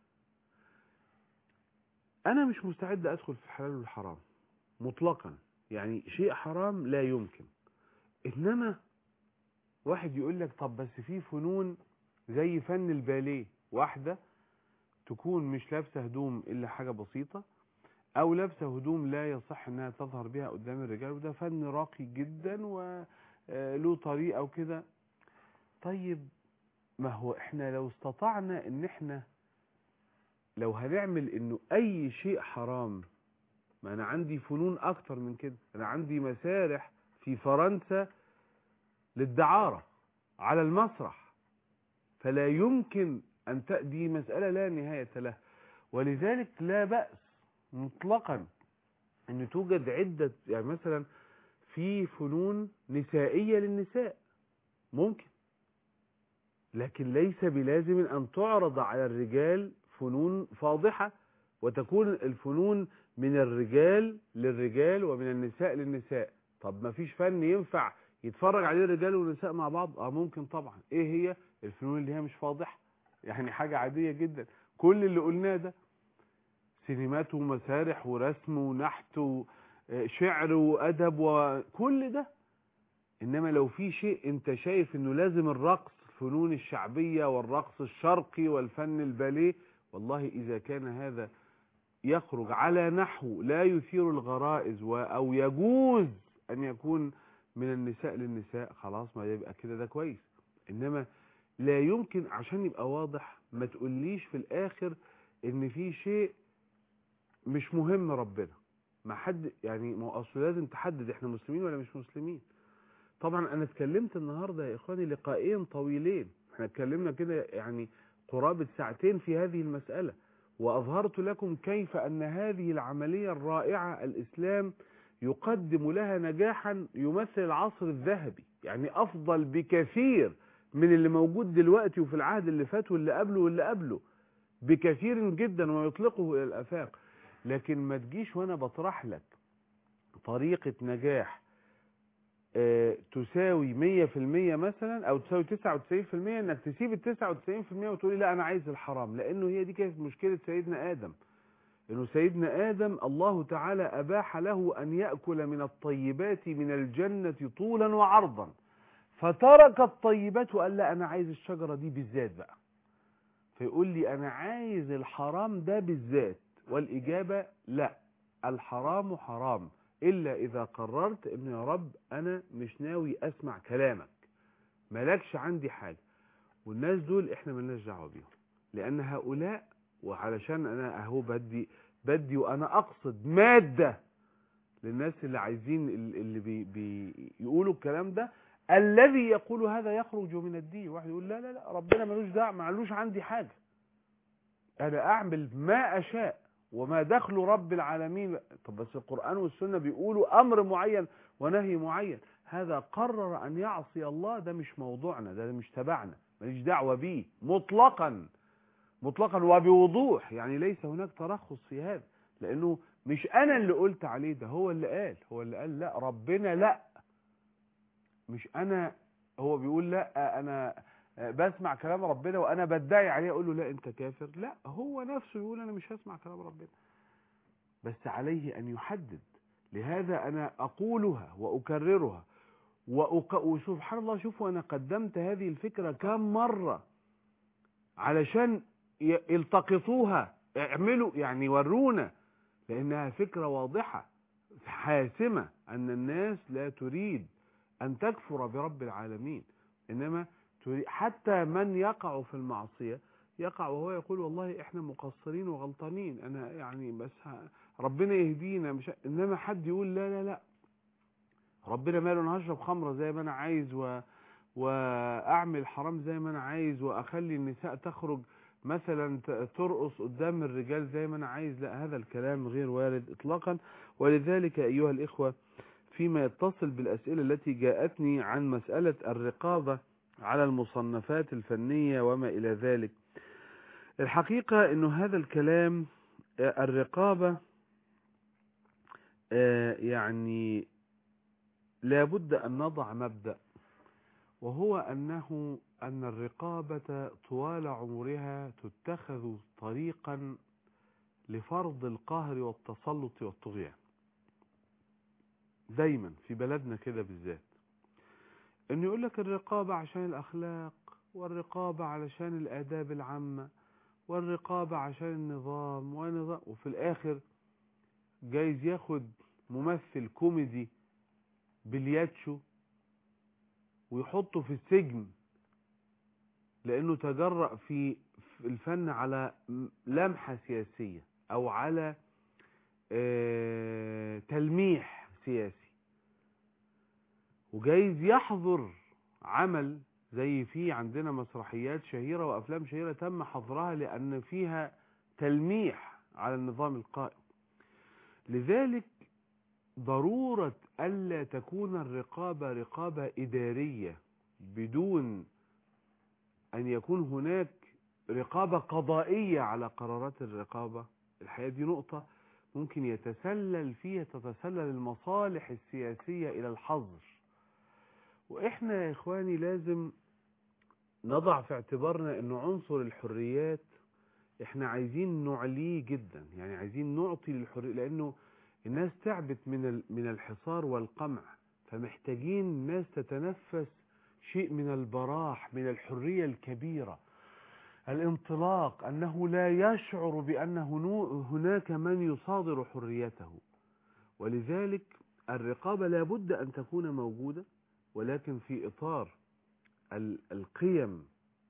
انا مش مستعد ادخل في الحلال والحرام مطلقا يعني شيء حرام لا يمكن انما واحد يقول لك طب بس في فنون زي فن الباليه واحدة تكون مش لابسة هدوم الا حاجة بسيطة او لابسة هدوم لا يصح انها تظهر بها قدام الرجال وده فن راقي جدا وله طريقة وكده طيب ما هو احنا لو استطعنا ان احنا لو هنعمل انه اي شيء حرام ما انا عندي فنون اكتر من كده انا عندي مسارح في فرنسا للدعارة على المسرح فلا يمكن ان تأدي مسألة لا نهاية لها ولذلك لا بأس مطلقا ان توجد عدة يعني مثلا في فنون نسائية للنساء ممكن لكن ليس بلازم أن تعرض على الرجال فنون فاضحة وتكون الفنون من الرجال للرجال ومن النساء للنساء طب ما فيش فن ينفع يتفرج عليه الرجال والنساء مع بعض اه ممكن طبعا ايه هي الفنون اللي هي مش فاضحة يعني حاجة عادية جدا كل اللي قلناه ده سينمات ومسارح ورسم ونحت وشعر وأدب وكل ده إنما لو في شيء أنت شايف إنه لازم الرقص الفنون الشعبية والرقص الشرقي والفن الباليه والله إذا كان هذا يخرج على نحو لا يثير الغرائز و- أو يجوز أن يكون من النساء للنساء خلاص ما يبقى كده ده كويس إنما لا يمكن عشان يبقى واضح ما تقوليش في الآخر إن في شيء مش مهم ربنا ما حد يعني ما هو اصل لازم تحدد احنا مسلمين ولا مش مسلمين طبعا انا اتكلمت النهارده يا اخواني لقاءين طويلين احنا اتكلمنا كده يعني قرابة ساعتين في هذه المسألة واظهرت لكم كيف ان هذه العملية الرائعة الاسلام يقدم لها نجاحا يمثل العصر الذهبي يعني افضل بكثير من اللي موجود دلوقتي وفي العهد اللي فات واللي قبله واللي قبله بكثير جدا ويطلقه الى الافاق لكن ما تجيش وانا بطرح لك طريقة نجاح آه، تساوي مية في المية مثلا او تساوي تسعة وتسعين في المية انك تسيب التسعة وتسعين في المية وتقولي لا انا عايز الحرام لانه هي دي كانت مشكلة سيدنا ادم انه سيدنا ادم الله تعالى اباح له ان يأكل من الطيبات من الجنة طولا وعرضا فترك الطيبات وقال لا انا عايز الشجرة دي بالذات بقى فيقول لي انا عايز الحرام ده بالذات والإجابة لا الحرام حرام إلا إذا قررت إن يا رب أنا مش ناوي أسمع كلامك مالكش عندي حاجة والناس دول إحنا ملناش دعوة بيهم لأن هؤلاء وعلشان أنا أهو بدي بدي وأنا أقصد مادة للناس اللي عايزين اللي بي بيقولوا الكلام ده الذي يقول هذا يخرج من الدين واحد يقول لا لا لا ربنا ملوش دعوه معلوش عندي حاجه انا اعمل ما اشاء وما دخل رب العالمين طب بس القران والسنه بيقولوا امر معين ونهي معين هذا قرر ان يعصي الله ده مش موضوعنا ده مش تبعنا ماليش دعوه بيه مطلقا مطلقا وبوضوح يعني ليس هناك ترخص في هذا لانه مش انا اللي قلت عليه ده هو اللي قال هو اللي قال لا ربنا لا مش انا هو بيقول لا انا بسمع كلام ربنا وانا بدعي عليه اقول له لا انت كافر لا هو نفسه يقول انا مش هسمع كلام ربنا بس عليه ان يحدد لهذا انا اقولها واكررها وأق... وسبحان الله شوفوا انا قدمت هذه الفكرة كم مرة علشان ي- التقطوها اعملوا يعني ورونا لانها فكرة واضحة حاسمة ان الناس لا تريد ان تكفر برب العالمين انما تريد حتى من يقع في المعصية يقع وهو يقول والله احنا مقصرين وغلطانين انا يعني بس ه- ربنا يهدينا مش انما حد يقول لا لا لا ربنا ماله انا هشرب خمره زي ما انا عايز و... واعمل حرام زي ما انا عايز واخلي النساء تخرج مثلا ت- ترقص قدام الرجال زي ما انا عايز لا هذا الكلام غير وارد اطلاقا ولذلك ايها الاخوه فيما يتصل بالاسئله التي جاءتني عن مساله الرقابه على المصنفات الفنيه وما الى ذلك الحقيقه انه هذا الكلام آه، الرقابه آه، يعني لابد أن نضع مبدأ وهو أنه أن الرقابة طوال عمرها تتخذ طريقا لفرض القهر والتسلط والطغيان دايما في بلدنا كده بالذات انه يقول لك الرقابة عشان الأخلاق والرقابة علشان الآداب العامة والرقابة عشان النظام ونظام وفي الآخر جايز ياخد ممثل كوميدي بلياتشو ويحطه في السجن لانه تجرأ في في الفن على م- لمحة سياسية او على آه، تلميح سياسي وجايز يحظر عمل زي في عندنا مسرحيات شهيرة وافلام شهيرة تم حظرها لان فيها تلميح على النظام القائم لذلك ضرورة ألا تكون الرقابة رقابة إدارية بدون أن يكون هناك رقابة قضائية على قرارات الرقابة الحقيقة دي نقطة ممكن يتسلل فيها تتسلل المصالح السياسية إلى الحظر وإحنا يا إخواني لازم نضع في اعتبارنا أنه عنصر الحريات إحنا عايزين نعليه جدا يعني عايزين نعطي للحرية لأنه الناس تعبت من ال- من الحصار والقمع فمحتاجين ناس تتنفس شيء من البراح من الحرية الكبيرة الانطلاق أنه لا يشعر بأن هنو- هناك من يصادر حريته ولذلك الرقابة لابد أن تكون موجودة ولكن في إطار ال- القيم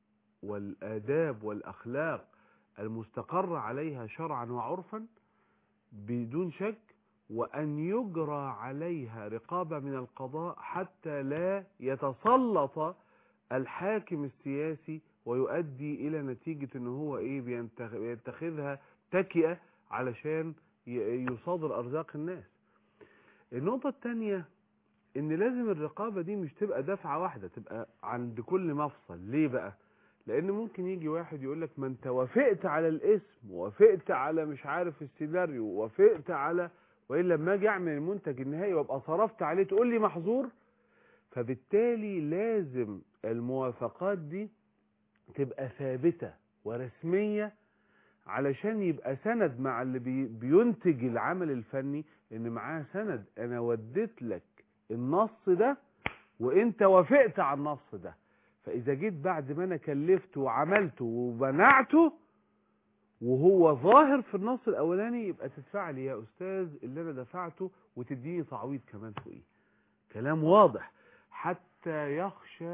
والآداب والأخلاق المستقر عليها شرعا وعرفا بدون شك وأن يجرى عليها رقابة من القضاء حتى لا يتسلط الحاكم السياسي ويؤدي إلى نتيجة أنه هو إيه بينتخ- بيتخذها تكئة علشان ي- يصادر أرزاق الناس النقطة الثانية ان لازم الرقابة دي مش تبقى دفعة واحدة تبقى عند كل مفصل ليه بقى لان ممكن يجي واحد يقول لك ما انت وافقت على الاسم وافقت على مش عارف السيناريو وافقت على والا لما اجي اعمل المنتج النهائي وابقى صرفت عليه تقول لي محظور فبالتالي لازم الموافقات دي تبقى ثابتة ورسمية علشان يبقى سند مع اللي بي بينتج العمل الفني ان معاه سند انا وديت لك النص ده وانت وافقت على النص ده فاذا جيت بعد ما انا كلفته وعملته وبنعته وهو ظاهر في النص الاولاني يبقى تدفع لي يا استاذ اللي انا دفعته وتديني تعويض كمان فوقيه كلام واضح حتى يخشى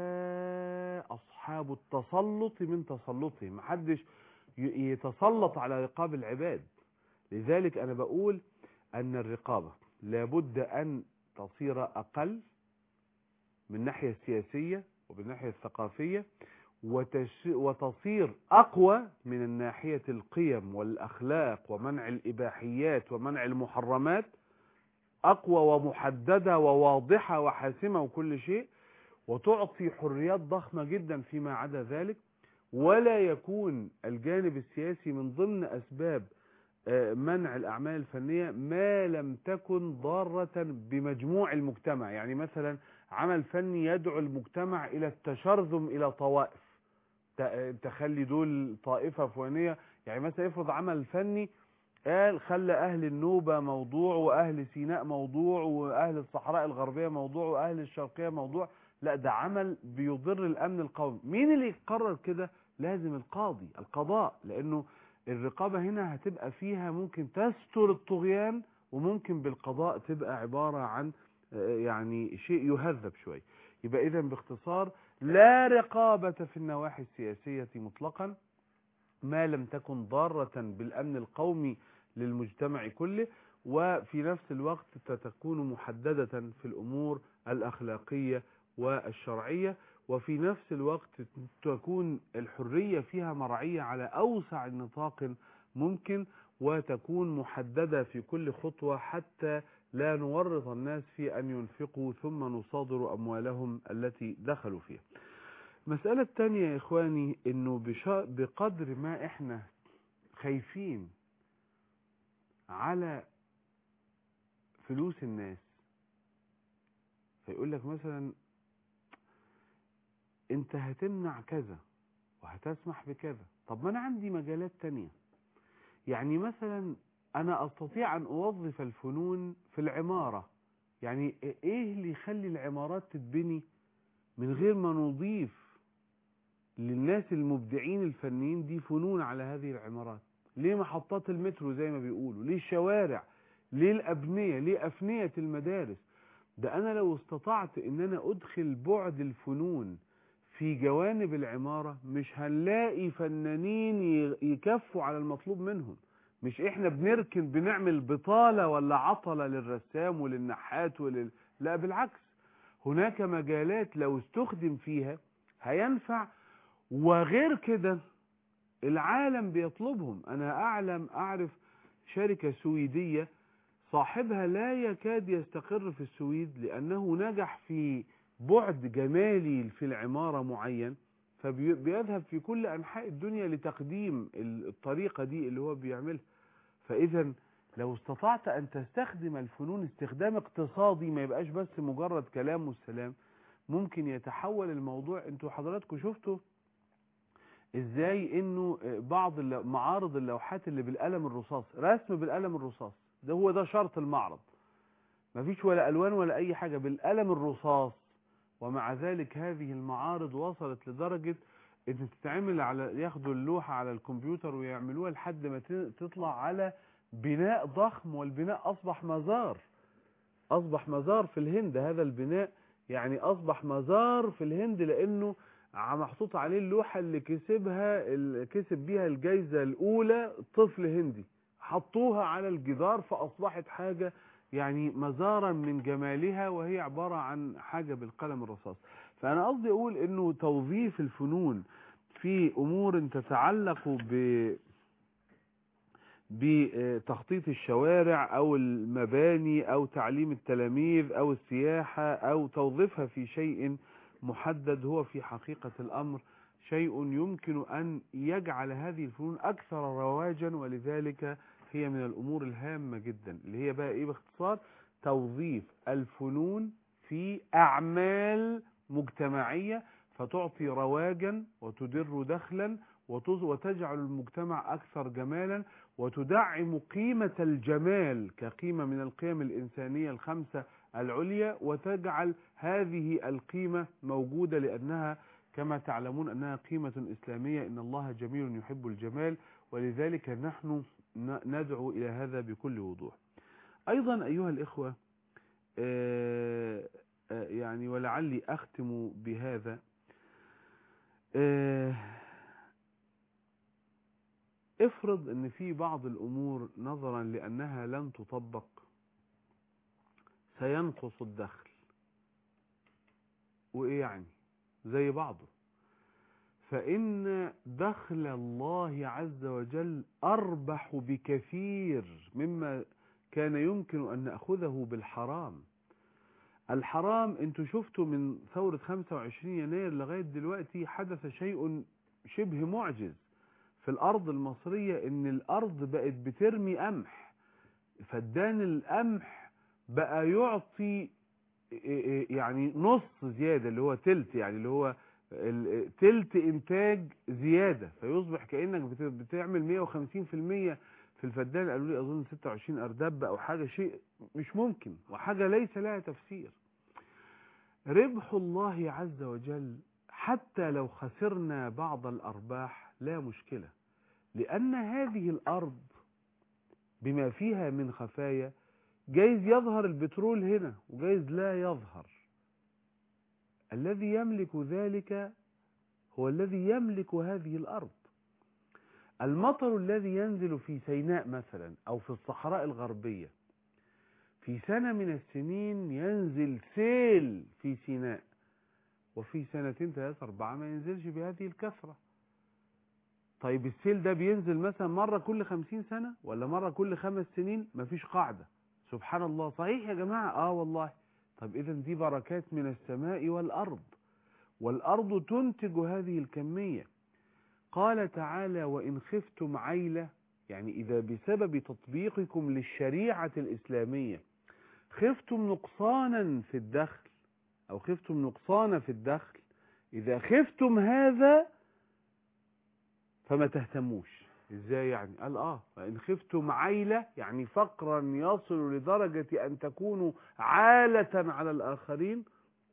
اصحاب التسلط من تسلطهم محدش ي- يتسلط على رقاب العباد لذلك انا بقول ان الرقابة لابد ان تصير اقل من الناحية السياسية ومن الناحية الثقافية وتش... وتصير أقوى من الناحية القيم والأخلاق ومنع الإباحيات ومنع المحرمات أقوى ومحددة وواضحة وحاسمة وكل شيء وتعطي حريات ضخمة جدا فيما عدا ذلك ولا يكون الجانب السياسي من ضمن أسباب آه، منع الأعمال الفنية ما لم تكن ضارة بمجموع المجتمع يعني مثلا عمل فني يدعو المجتمع إلى التشرذم إلى طوائف ت- تخلي دول طائفة فلانية يعني مثلا يفرض عمل فني قال خلى أهل النوبة موضوع وأهل سيناء موضوع وأهل الصحراء الغربية موضوع وأهل الشرقية موضوع لا ده عمل بيضر الأمن القومي مين اللي يقرر كده لازم القاضي القضاء لأنه الرقابة هنا هتبقى فيها ممكن تستر الطغيان وممكن بالقضاء تبقى عبارة عن آه، يعني شيء يهذب شوي يبقى إذا باختصار لا رقابة في النواحي السياسية مطلقا ما لم تكن ضارة بالأمن القومي للمجتمع كله وفي نفس الوقت تكون محددة في الأمور الأخلاقية والشرعية وفي نفس الوقت تكون الحرية فيها مرعية على أوسع نطاق ممكن وتكون محددة في كل خطوة حتى لا نورط الناس في أن ينفقوا ثم نصادر أموالهم التي دخلوا فيها المسألة الثانية يا إخواني إنه بشا... بقدر ما إحنا خايفين على فلوس الناس فيقول لك مثلا انت هتمنع كذا وهتسمح بكذا طب ما انا عندي مجالات تانية يعني مثلا انا استطيع ان اوظف الفنون في العمارة يعني ايه اللي يخلي العمارات تتبني من غير ما نضيف للناس المبدعين الفنيين دي فنون على هذه العمارات ليه محطات المترو زي ما بيقولوا ليه الشوارع ليه الأبنية ليه أفنية المدارس ده أنا لو استطعت إن أنا أدخل بعد الفنون في جوانب العمارة مش هنلاقي فنانين ي- يكفوا على المطلوب منهم مش احنا بنركن بنعمل بطالة ولا عطلة للرسام وللنحات ولل... لا بالعكس هناك مجالات لو استخدم فيها هينفع وغير كده العالم بيطلبهم انا اعلم اعرف شركة سويدية صاحبها لا يكاد يستقر في السويد لانه نجح في بعد جمالي في العمارة معين فبيذهب في كل انحاء الدنيا لتقديم الطريقة دي اللي هو بيعملها فاذا لو استطعت ان تستخدم الفنون استخدام اقتصادي ما يبقاش بس مجرد كلام والسلام ممكن يتحول الموضوع انتوا حضراتكم شفتوا ازاي انه بعض اللو- معارض اللوحات اللي بالقلم الرصاص رسم بالقلم الرصاص ده هو ده شرط المعرض مفيش ولا الوان ولا اي حاجة بالقلم الرصاص ومع ذلك هذه المعارض وصلت لدرجة ان تتعمل على ياخدوا اللوحة على الكمبيوتر ويعملوها لحد ما ت- تطلع على بناء ضخم والبناء اصبح مزار اصبح مزار في الهند هذا البناء يعني اصبح مزار في الهند لانه ع- محطوط عليه اللوحة اللي كسبها اللي كسب بيها الجايزة الاولى طفل هندي حطوها على الجدار فاصبحت حاجة يعني مزارا من جمالها وهي عبارة عن حاجة بالقلم الرصاص فانا قصدي اقول انه توظيف الفنون في امور تتعلق ب بتخطيط الشوارع او المباني او تعليم التلاميذ او السياحة او توظيفها في شيء محدد هو في حقيقة الامر شيء يمكن ان يجعل هذه الفنون اكثر رواجا ولذلك هي من الامور الهامة جدا اللي هي بقى ايه باختصار توظيف الفنون في اعمال مجتمعية فتعطي رواجا وتدر دخلا وتز- وتجعل المجتمع اكثر جمالا وتدعم قيمة الجمال كقيمة من القيم الإنسانية الخمسة العليا وتجعل هذه القيمة موجودة لأنها كما تعلمون أنها قيمة إسلامية إن الله جميل يحب الجمال ولذلك نحن ن- ندعو إلى هذا بكل وضوح أيضا أيها الإخوة آه، آه، يعني ولعلي أختم بهذا آه، افرض ان في بعض الامور نظرا لانها لن تطبق سينقص الدخل وايه يعني زي بعضه فان دخل الله عز وجل اربح بكثير مما كان يمكن ان ناخذه بالحرام الحرام انتوا شفتوا من ثورة 25 يناير لغاية دلوقتي حدث شيء شبه معجز في الارض المصرية ان الارض بقت بترمي قمح فدان القمح بقى يعطي يعني نص زيادة اللي هو تلت يعني اللي هو ال- تلت انتاج زيادة فيصبح كأنك بت- بتعمل 150% في الفدان قالوا لي اظن 26 اردب او حاجة شيء مش ممكن وحاجة ليس لها تفسير ربح الله عز وجل حتى لو خسرنا بعض الأرباح لا مشكلة لأن هذه الأرض بما فيها من خفايا جايز يظهر البترول هنا وجايز لا يظهر الذي يملك ذلك هو الذي يملك هذه الأرض المطر الذي ينزل في سيناء مثلا أو في الصحراء الغربية في سنة من السنين ينزل سيل في سيناء وفي سنتين ثلاثة أربعة ما ينزلش بهذه الكثرة طيب السيل ده بينزل مثلا مرة كل خمسين سنة ولا مرة كل خمس سنين مفيش قاعدة سبحان الله صحيح يا جماعة اه والله طب إذا دي بركات من السماء والأرض والأرض تنتج هذه الكمية قال تعالى وإن خفتم عيلة يعني إذا بسبب تطبيقكم للشريعة الإسلامية خفتم نقصانا في الدخل أو خفتم نقصانا في الدخل إذا خفتم هذا فما تهتموش إزاي يعني قال آه فإن خفتم عيلة يعني فقرا يصل لدرجة أن تكونوا عالة على الآخرين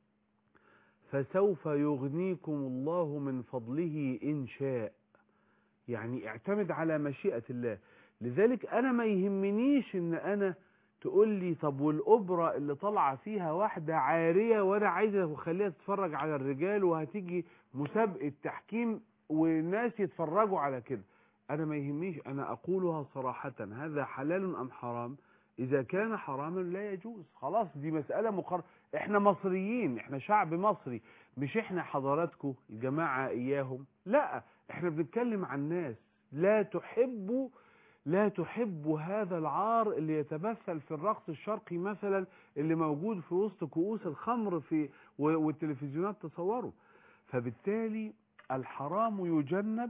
فسوف يغنيكم الله من فضله إن شاء يعني اعتمد على مشيئة الله لذلك أنا ما يهمنيش إن أنا تقول لي طب والأوبرا اللي طالعة فيها واحدة عارية وأنا عايزة أخليها تتفرج على الرجال وهتيجي مسابقة تحكيم والناس يتفرجوا على كده أنا ما يهمنيش أنا أقولها صراحة هذا حلال أم حرام إذا كان حراما لا يجوز خلاص دي مسألة مقر إحنا مصريين إحنا شعب مصري مش إحنا حضراتكم الجماعة إياهم لا إحنا بنتكلم عن ناس لا تحب لا تحب هذا العار اللي يتمثل في الرقص الشرقي مثلا اللي موجود في وسط كؤوس الخمر في و- والتلفزيونات تصوره فبالتالي الحرام يجنب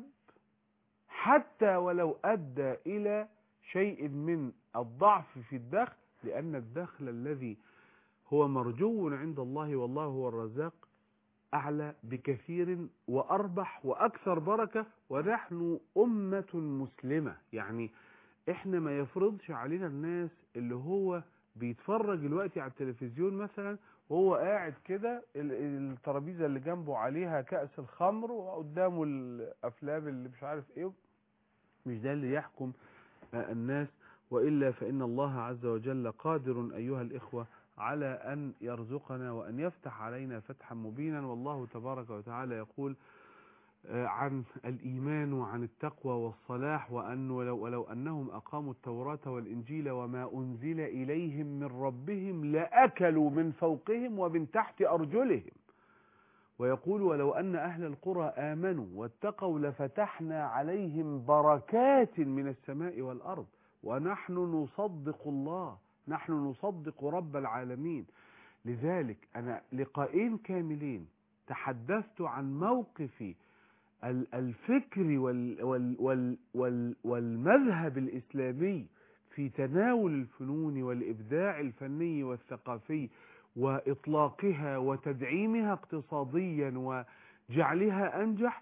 حتى ولو أدى إلى شيء من الضعف في الدخل لأن الدخل الذي هو مرجو عند الله والله هو الرزاق أعلى بكثير وأربح وأكثر بركة ونحن أمة مسلمة يعني إحنا ما يفرضش علينا الناس اللي هو بيتفرج دلوقتي على التلفزيون مثلا وهو قاعد كده ال- الترابيزة اللي جنبه عليها كأس الخمر وقدامه الأفلام اللي مش عارف إيه مش ده اللي يحكم آه، الناس وإلا فإن الله عز وجل قادر أيها الإخوة على أن يرزقنا وأن يفتح علينا فتحا مبينا والله تبارك وتعالى يقول آه، عن الإيمان وعن التقوى والصلاح وأن ولو, ولو أنهم أقاموا التوراة والإنجيل وما أنزل إليهم من ربهم لأكلوا من فوقهم ومن تحت أرجلهم ويقول ولو أن أهل القرى آمنوا واتقوا لفتحنا عليهم بركات من السماء والأرض ونحن نصدق الله نحن نصدق رب العالمين لذلك أنا لقاءين كاملين تحدثت عن موقفي ال- الفكري وال وال وال وال والمذهب الإسلامي في تناول الفنون والإبداع الفني والثقافي وإطلاقها وتدعيمها اقتصاديا وجعلها أنجح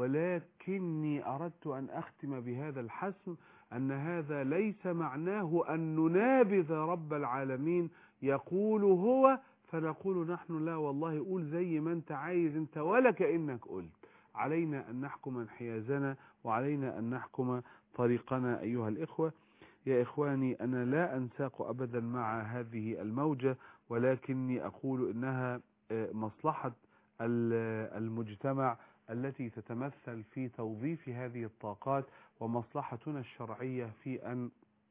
ولكني أردت أن أختم بهذا الحسم أن هذا ليس معناه أن ننابذ رب العالمين يقول هو فنقول نحن لا والله قول زي ما انت عايز انت ولا كأنك قلت علينا أن نحكم انحيازنا وعلينا أن نحكم طريقنا أيها الإخوة يا إخواني أنا لا أنساق أبدا مع هذه الموجة ولكني أقول إنها آه، مصلحة ال- المجتمع التي تتمثل في توظيف هذه الطاقات ومصلحتنا الشرعية في أن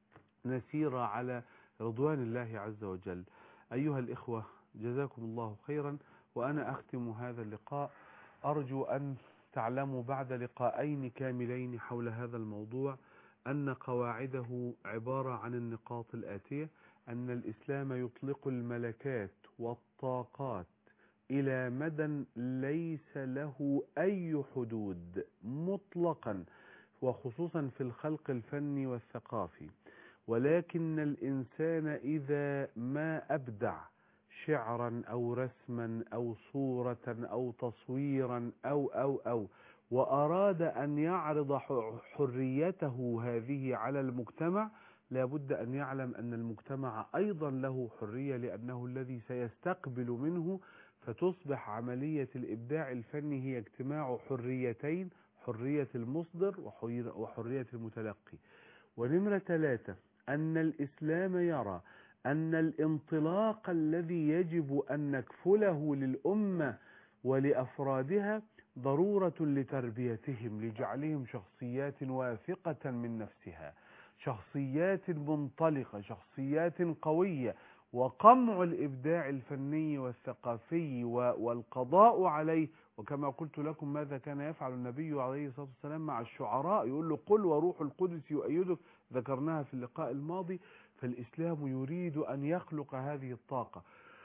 نسير على رضوان الله عز وجل أيها الإخوة جزاكم الله خيرا وأنا أختم هذا اللقاء أرجو أن تعلموا بعد لقاءين كاملين حول هذا الموضوع أن قواعده عبارة عن النقاط الآتية أن الإسلام يطلق الملكات والطاقات إلى مدى ليس له أي حدود مطلقا وخصوصا في الخلق الفني والثقافي ولكن الإنسان إذا ما أبدع شعرا أو رسما أو صورة أو تصويرا أو أو أو وأراد أن يعرض ح- حريته هذه على المجتمع لابد أن يعلم أن المجتمع أيضا له حرية لأنه الذي سيستقبل منه فتصبح عملية الإبداع الفني هي اجتماع حريتين حرية المصدر وحرية- وحرية المتلقي ونمرة ثلاثة أن الإسلام يرى أن الانطلاق الذي يجب أن نكفله للأمة ولأفرادها ضرورة لتربيتهم لجعلهم شخصيات واثقة من نفسها شخصيات منطلقة شخصيات قوية وقمع الإبداع الفني والثقافي و- والقضاء عليه وكما قلت لكم ماذا كان يفعل النبي عليه الصلاة والسلام مع الشعراء يقول له قل وروح القدس يؤيدك ذكرناها في اللقاء الماضي فالإسلام يريد أن يخلق هذه الطاقة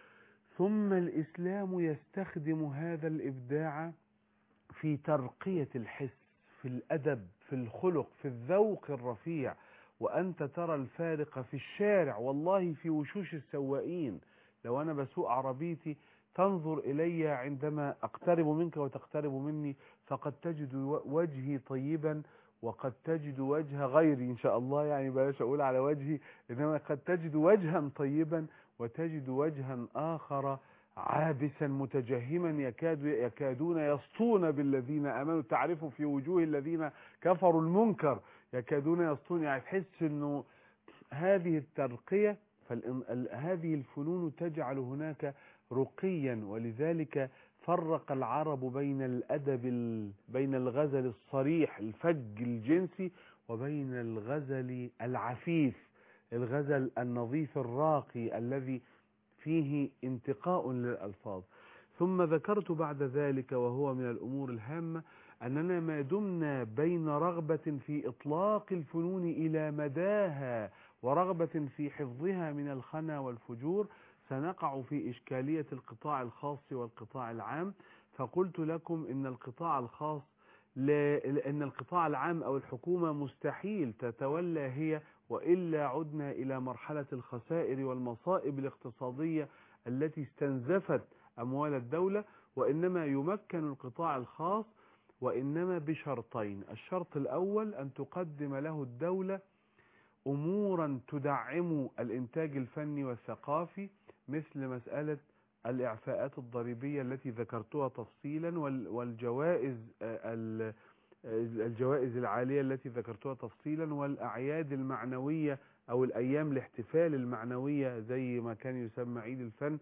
ثم الإسلام يستخدم هذا الإبداع في ترقية الحس في الأدب في الخلق في الذوق الرفيع وأنت ترى الفارق في الشارع والله في وشوش السواقين لو أنا بسوق عربيتي تنظر إلي عندما أقترب منك وتقترب مني فقد تجد و- وجهي طيبا وقد تجد وجه غيري إن شاء الله يعني بلاش أقول على وجهي إنما قد تجد وجها طيبا وتجد وجها آخر عابسا متجهما يكاد يكادون يسطون بالذين آمنوا تعرف في وجوه الذين كفروا المنكر يكادون يسطون يعني تحس انه هذه الترقية فهذه الفنون تجعل هناك رقيا ولذلك فرق العرب بين الأدب ال... بين الغزل الصريح الفج الجنسي وبين الغزل العفيف الغزل النظيف الراقي الذي فيه انتقاء للألفاظ ثم ذكرت بعد ذلك وهو من الأمور الهامة أننا ما دمنا بين رغبة في إطلاق الفنون إلى مداها ورغبة في حفظها من الخنا والفجور سنقع في إشكالية القطاع الخاص والقطاع العام فقلت لكم إن القطاع الخاص لا لأن القطاع العام أو الحكومة مستحيل تتولى هي وإلا عدنا إلى مرحلة الخسائر والمصائب الاقتصادية التي استنزفت أموال الدولة وإنما يمكن القطاع الخاص وإنما بشرطين الشرط الأول أن تقدم له الدولة أمورا تدعم الإنتاج الفني والثقافي مثل مسألة الإعفاءات الضريبية التي ذكرتها تفصيلا وال- والجوائز آه، ال- آه، الجوائز العالية التي ذكرتها تفصيلا والأعياد المعنوية أو الأيام الاحتفال المعنوية زي ما كان يسمى عيد الفن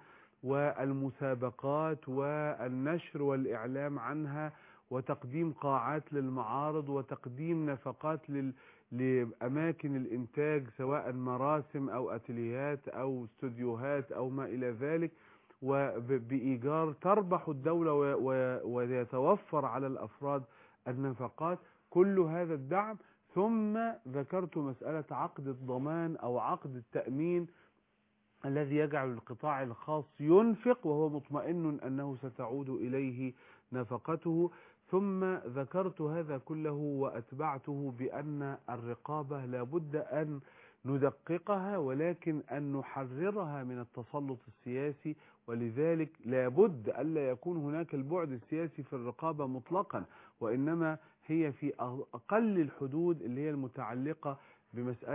والمسابقات والنشر والإعلام عنها وتقديم قاعات للمعارض وتقديم نفقات لل... لأماكن الإنتاج سواء مراسم أو أتليات أو استوديوهات أو ما إلى ذلك وبإيجار تربح الدولة و... و... ويتوفر على الأفراد النفقات كل هذا الدعم ثم ذكرت مسألة عقد الضمان أو عقد التأمين الذي يجعل القطاع الخاص ينفق وهو مطمئن أنه ستعود إليه نفقته ثم ذكرت هذا كله وأتبعته بأن الرقابة لابد أن ندققها ولكن أن نحررها من التسلط السياسي ولذلك لابد ألا يكون هناك البعد السياسي في الرقابة مطلقا وإنما هي في أقل الحدود اللي هي المتعلقة بمسألة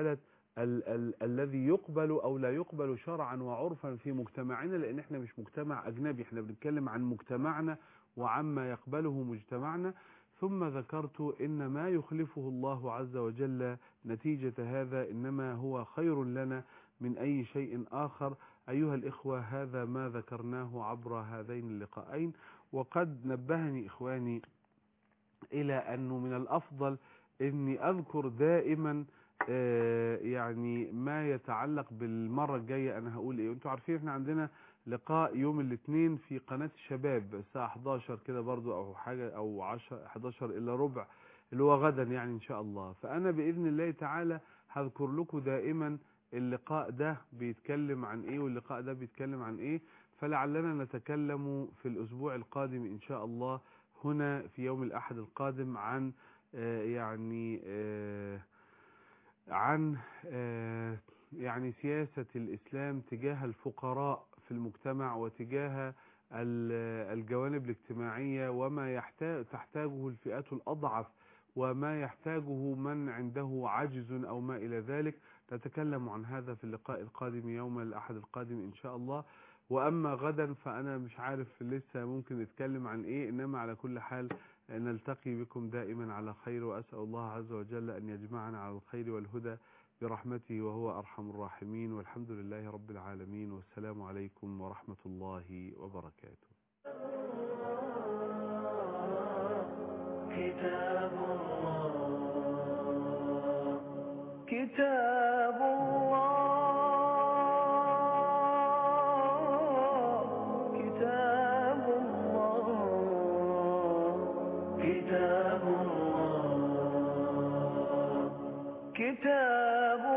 ال ال الذي يقبل أو لا يقبل شرعا وعرفا في مجتمعنا لأن احنا مش مجتمع أجنبي احنا بنتكلم عن مجتمعنا وعما يقبله مجتمعنا ثم ذكرت إن ما يخلفه الله عز وجل نتيجة هذا إنما هو خير لنا من أي شيء آخر أيها الإخوة هذا ما ذكرناه عبر هذين اللقاءين وقد نبهني إخواني إلى أنه من الأفضل أني أذكر دائما آه، يعني ما يتعلق بالمرة الجاية أنا هقول إيه أنتوا عارفين إحنا عندنا لقاء يوم الاثنين في قناة الشباب الساعة 11 كده برضو أو حاجة أو 10 11 إلا ربع اللي هو غدا يعني إن شاء الله فأنا بإذن الله تعالى هذكر لكم دائما اللقاء ده بيتكلم عن إيه واللقاء ده بيتكلم عن إيه فلعلنا نتكلم في الأسبوع القادم إن شاء الله هنا في يوم الأحد القادم عن آه، يعني آه، عن آه، يعني سياسة الإسلام تجاه الفقراء في المجتمع وتجاه ال- الجوانب الاجتماعية وما يحتاج تحتاجه الفئات الأضعف وما يحتاجه من عنده عجز أو ما إلى ذلك نتكلم عن هذا في اللقاء القادم يوم الأحد القادم إن شاء الله وأما غدا فأنا مش عارف لسه ممكن نتكلم عن إيه إنما على كل حال نلتقي بكم دائما على خير وأسأل الله عز وجل أن يجمعنا على الخير والهدى برحمته وهو أرحم الراحمين والحمد لله رب العالمين والسلام عليكم ورحمة الله وبركاته كتاب الله كتاب الله كتاب الله كتاب الله كتاب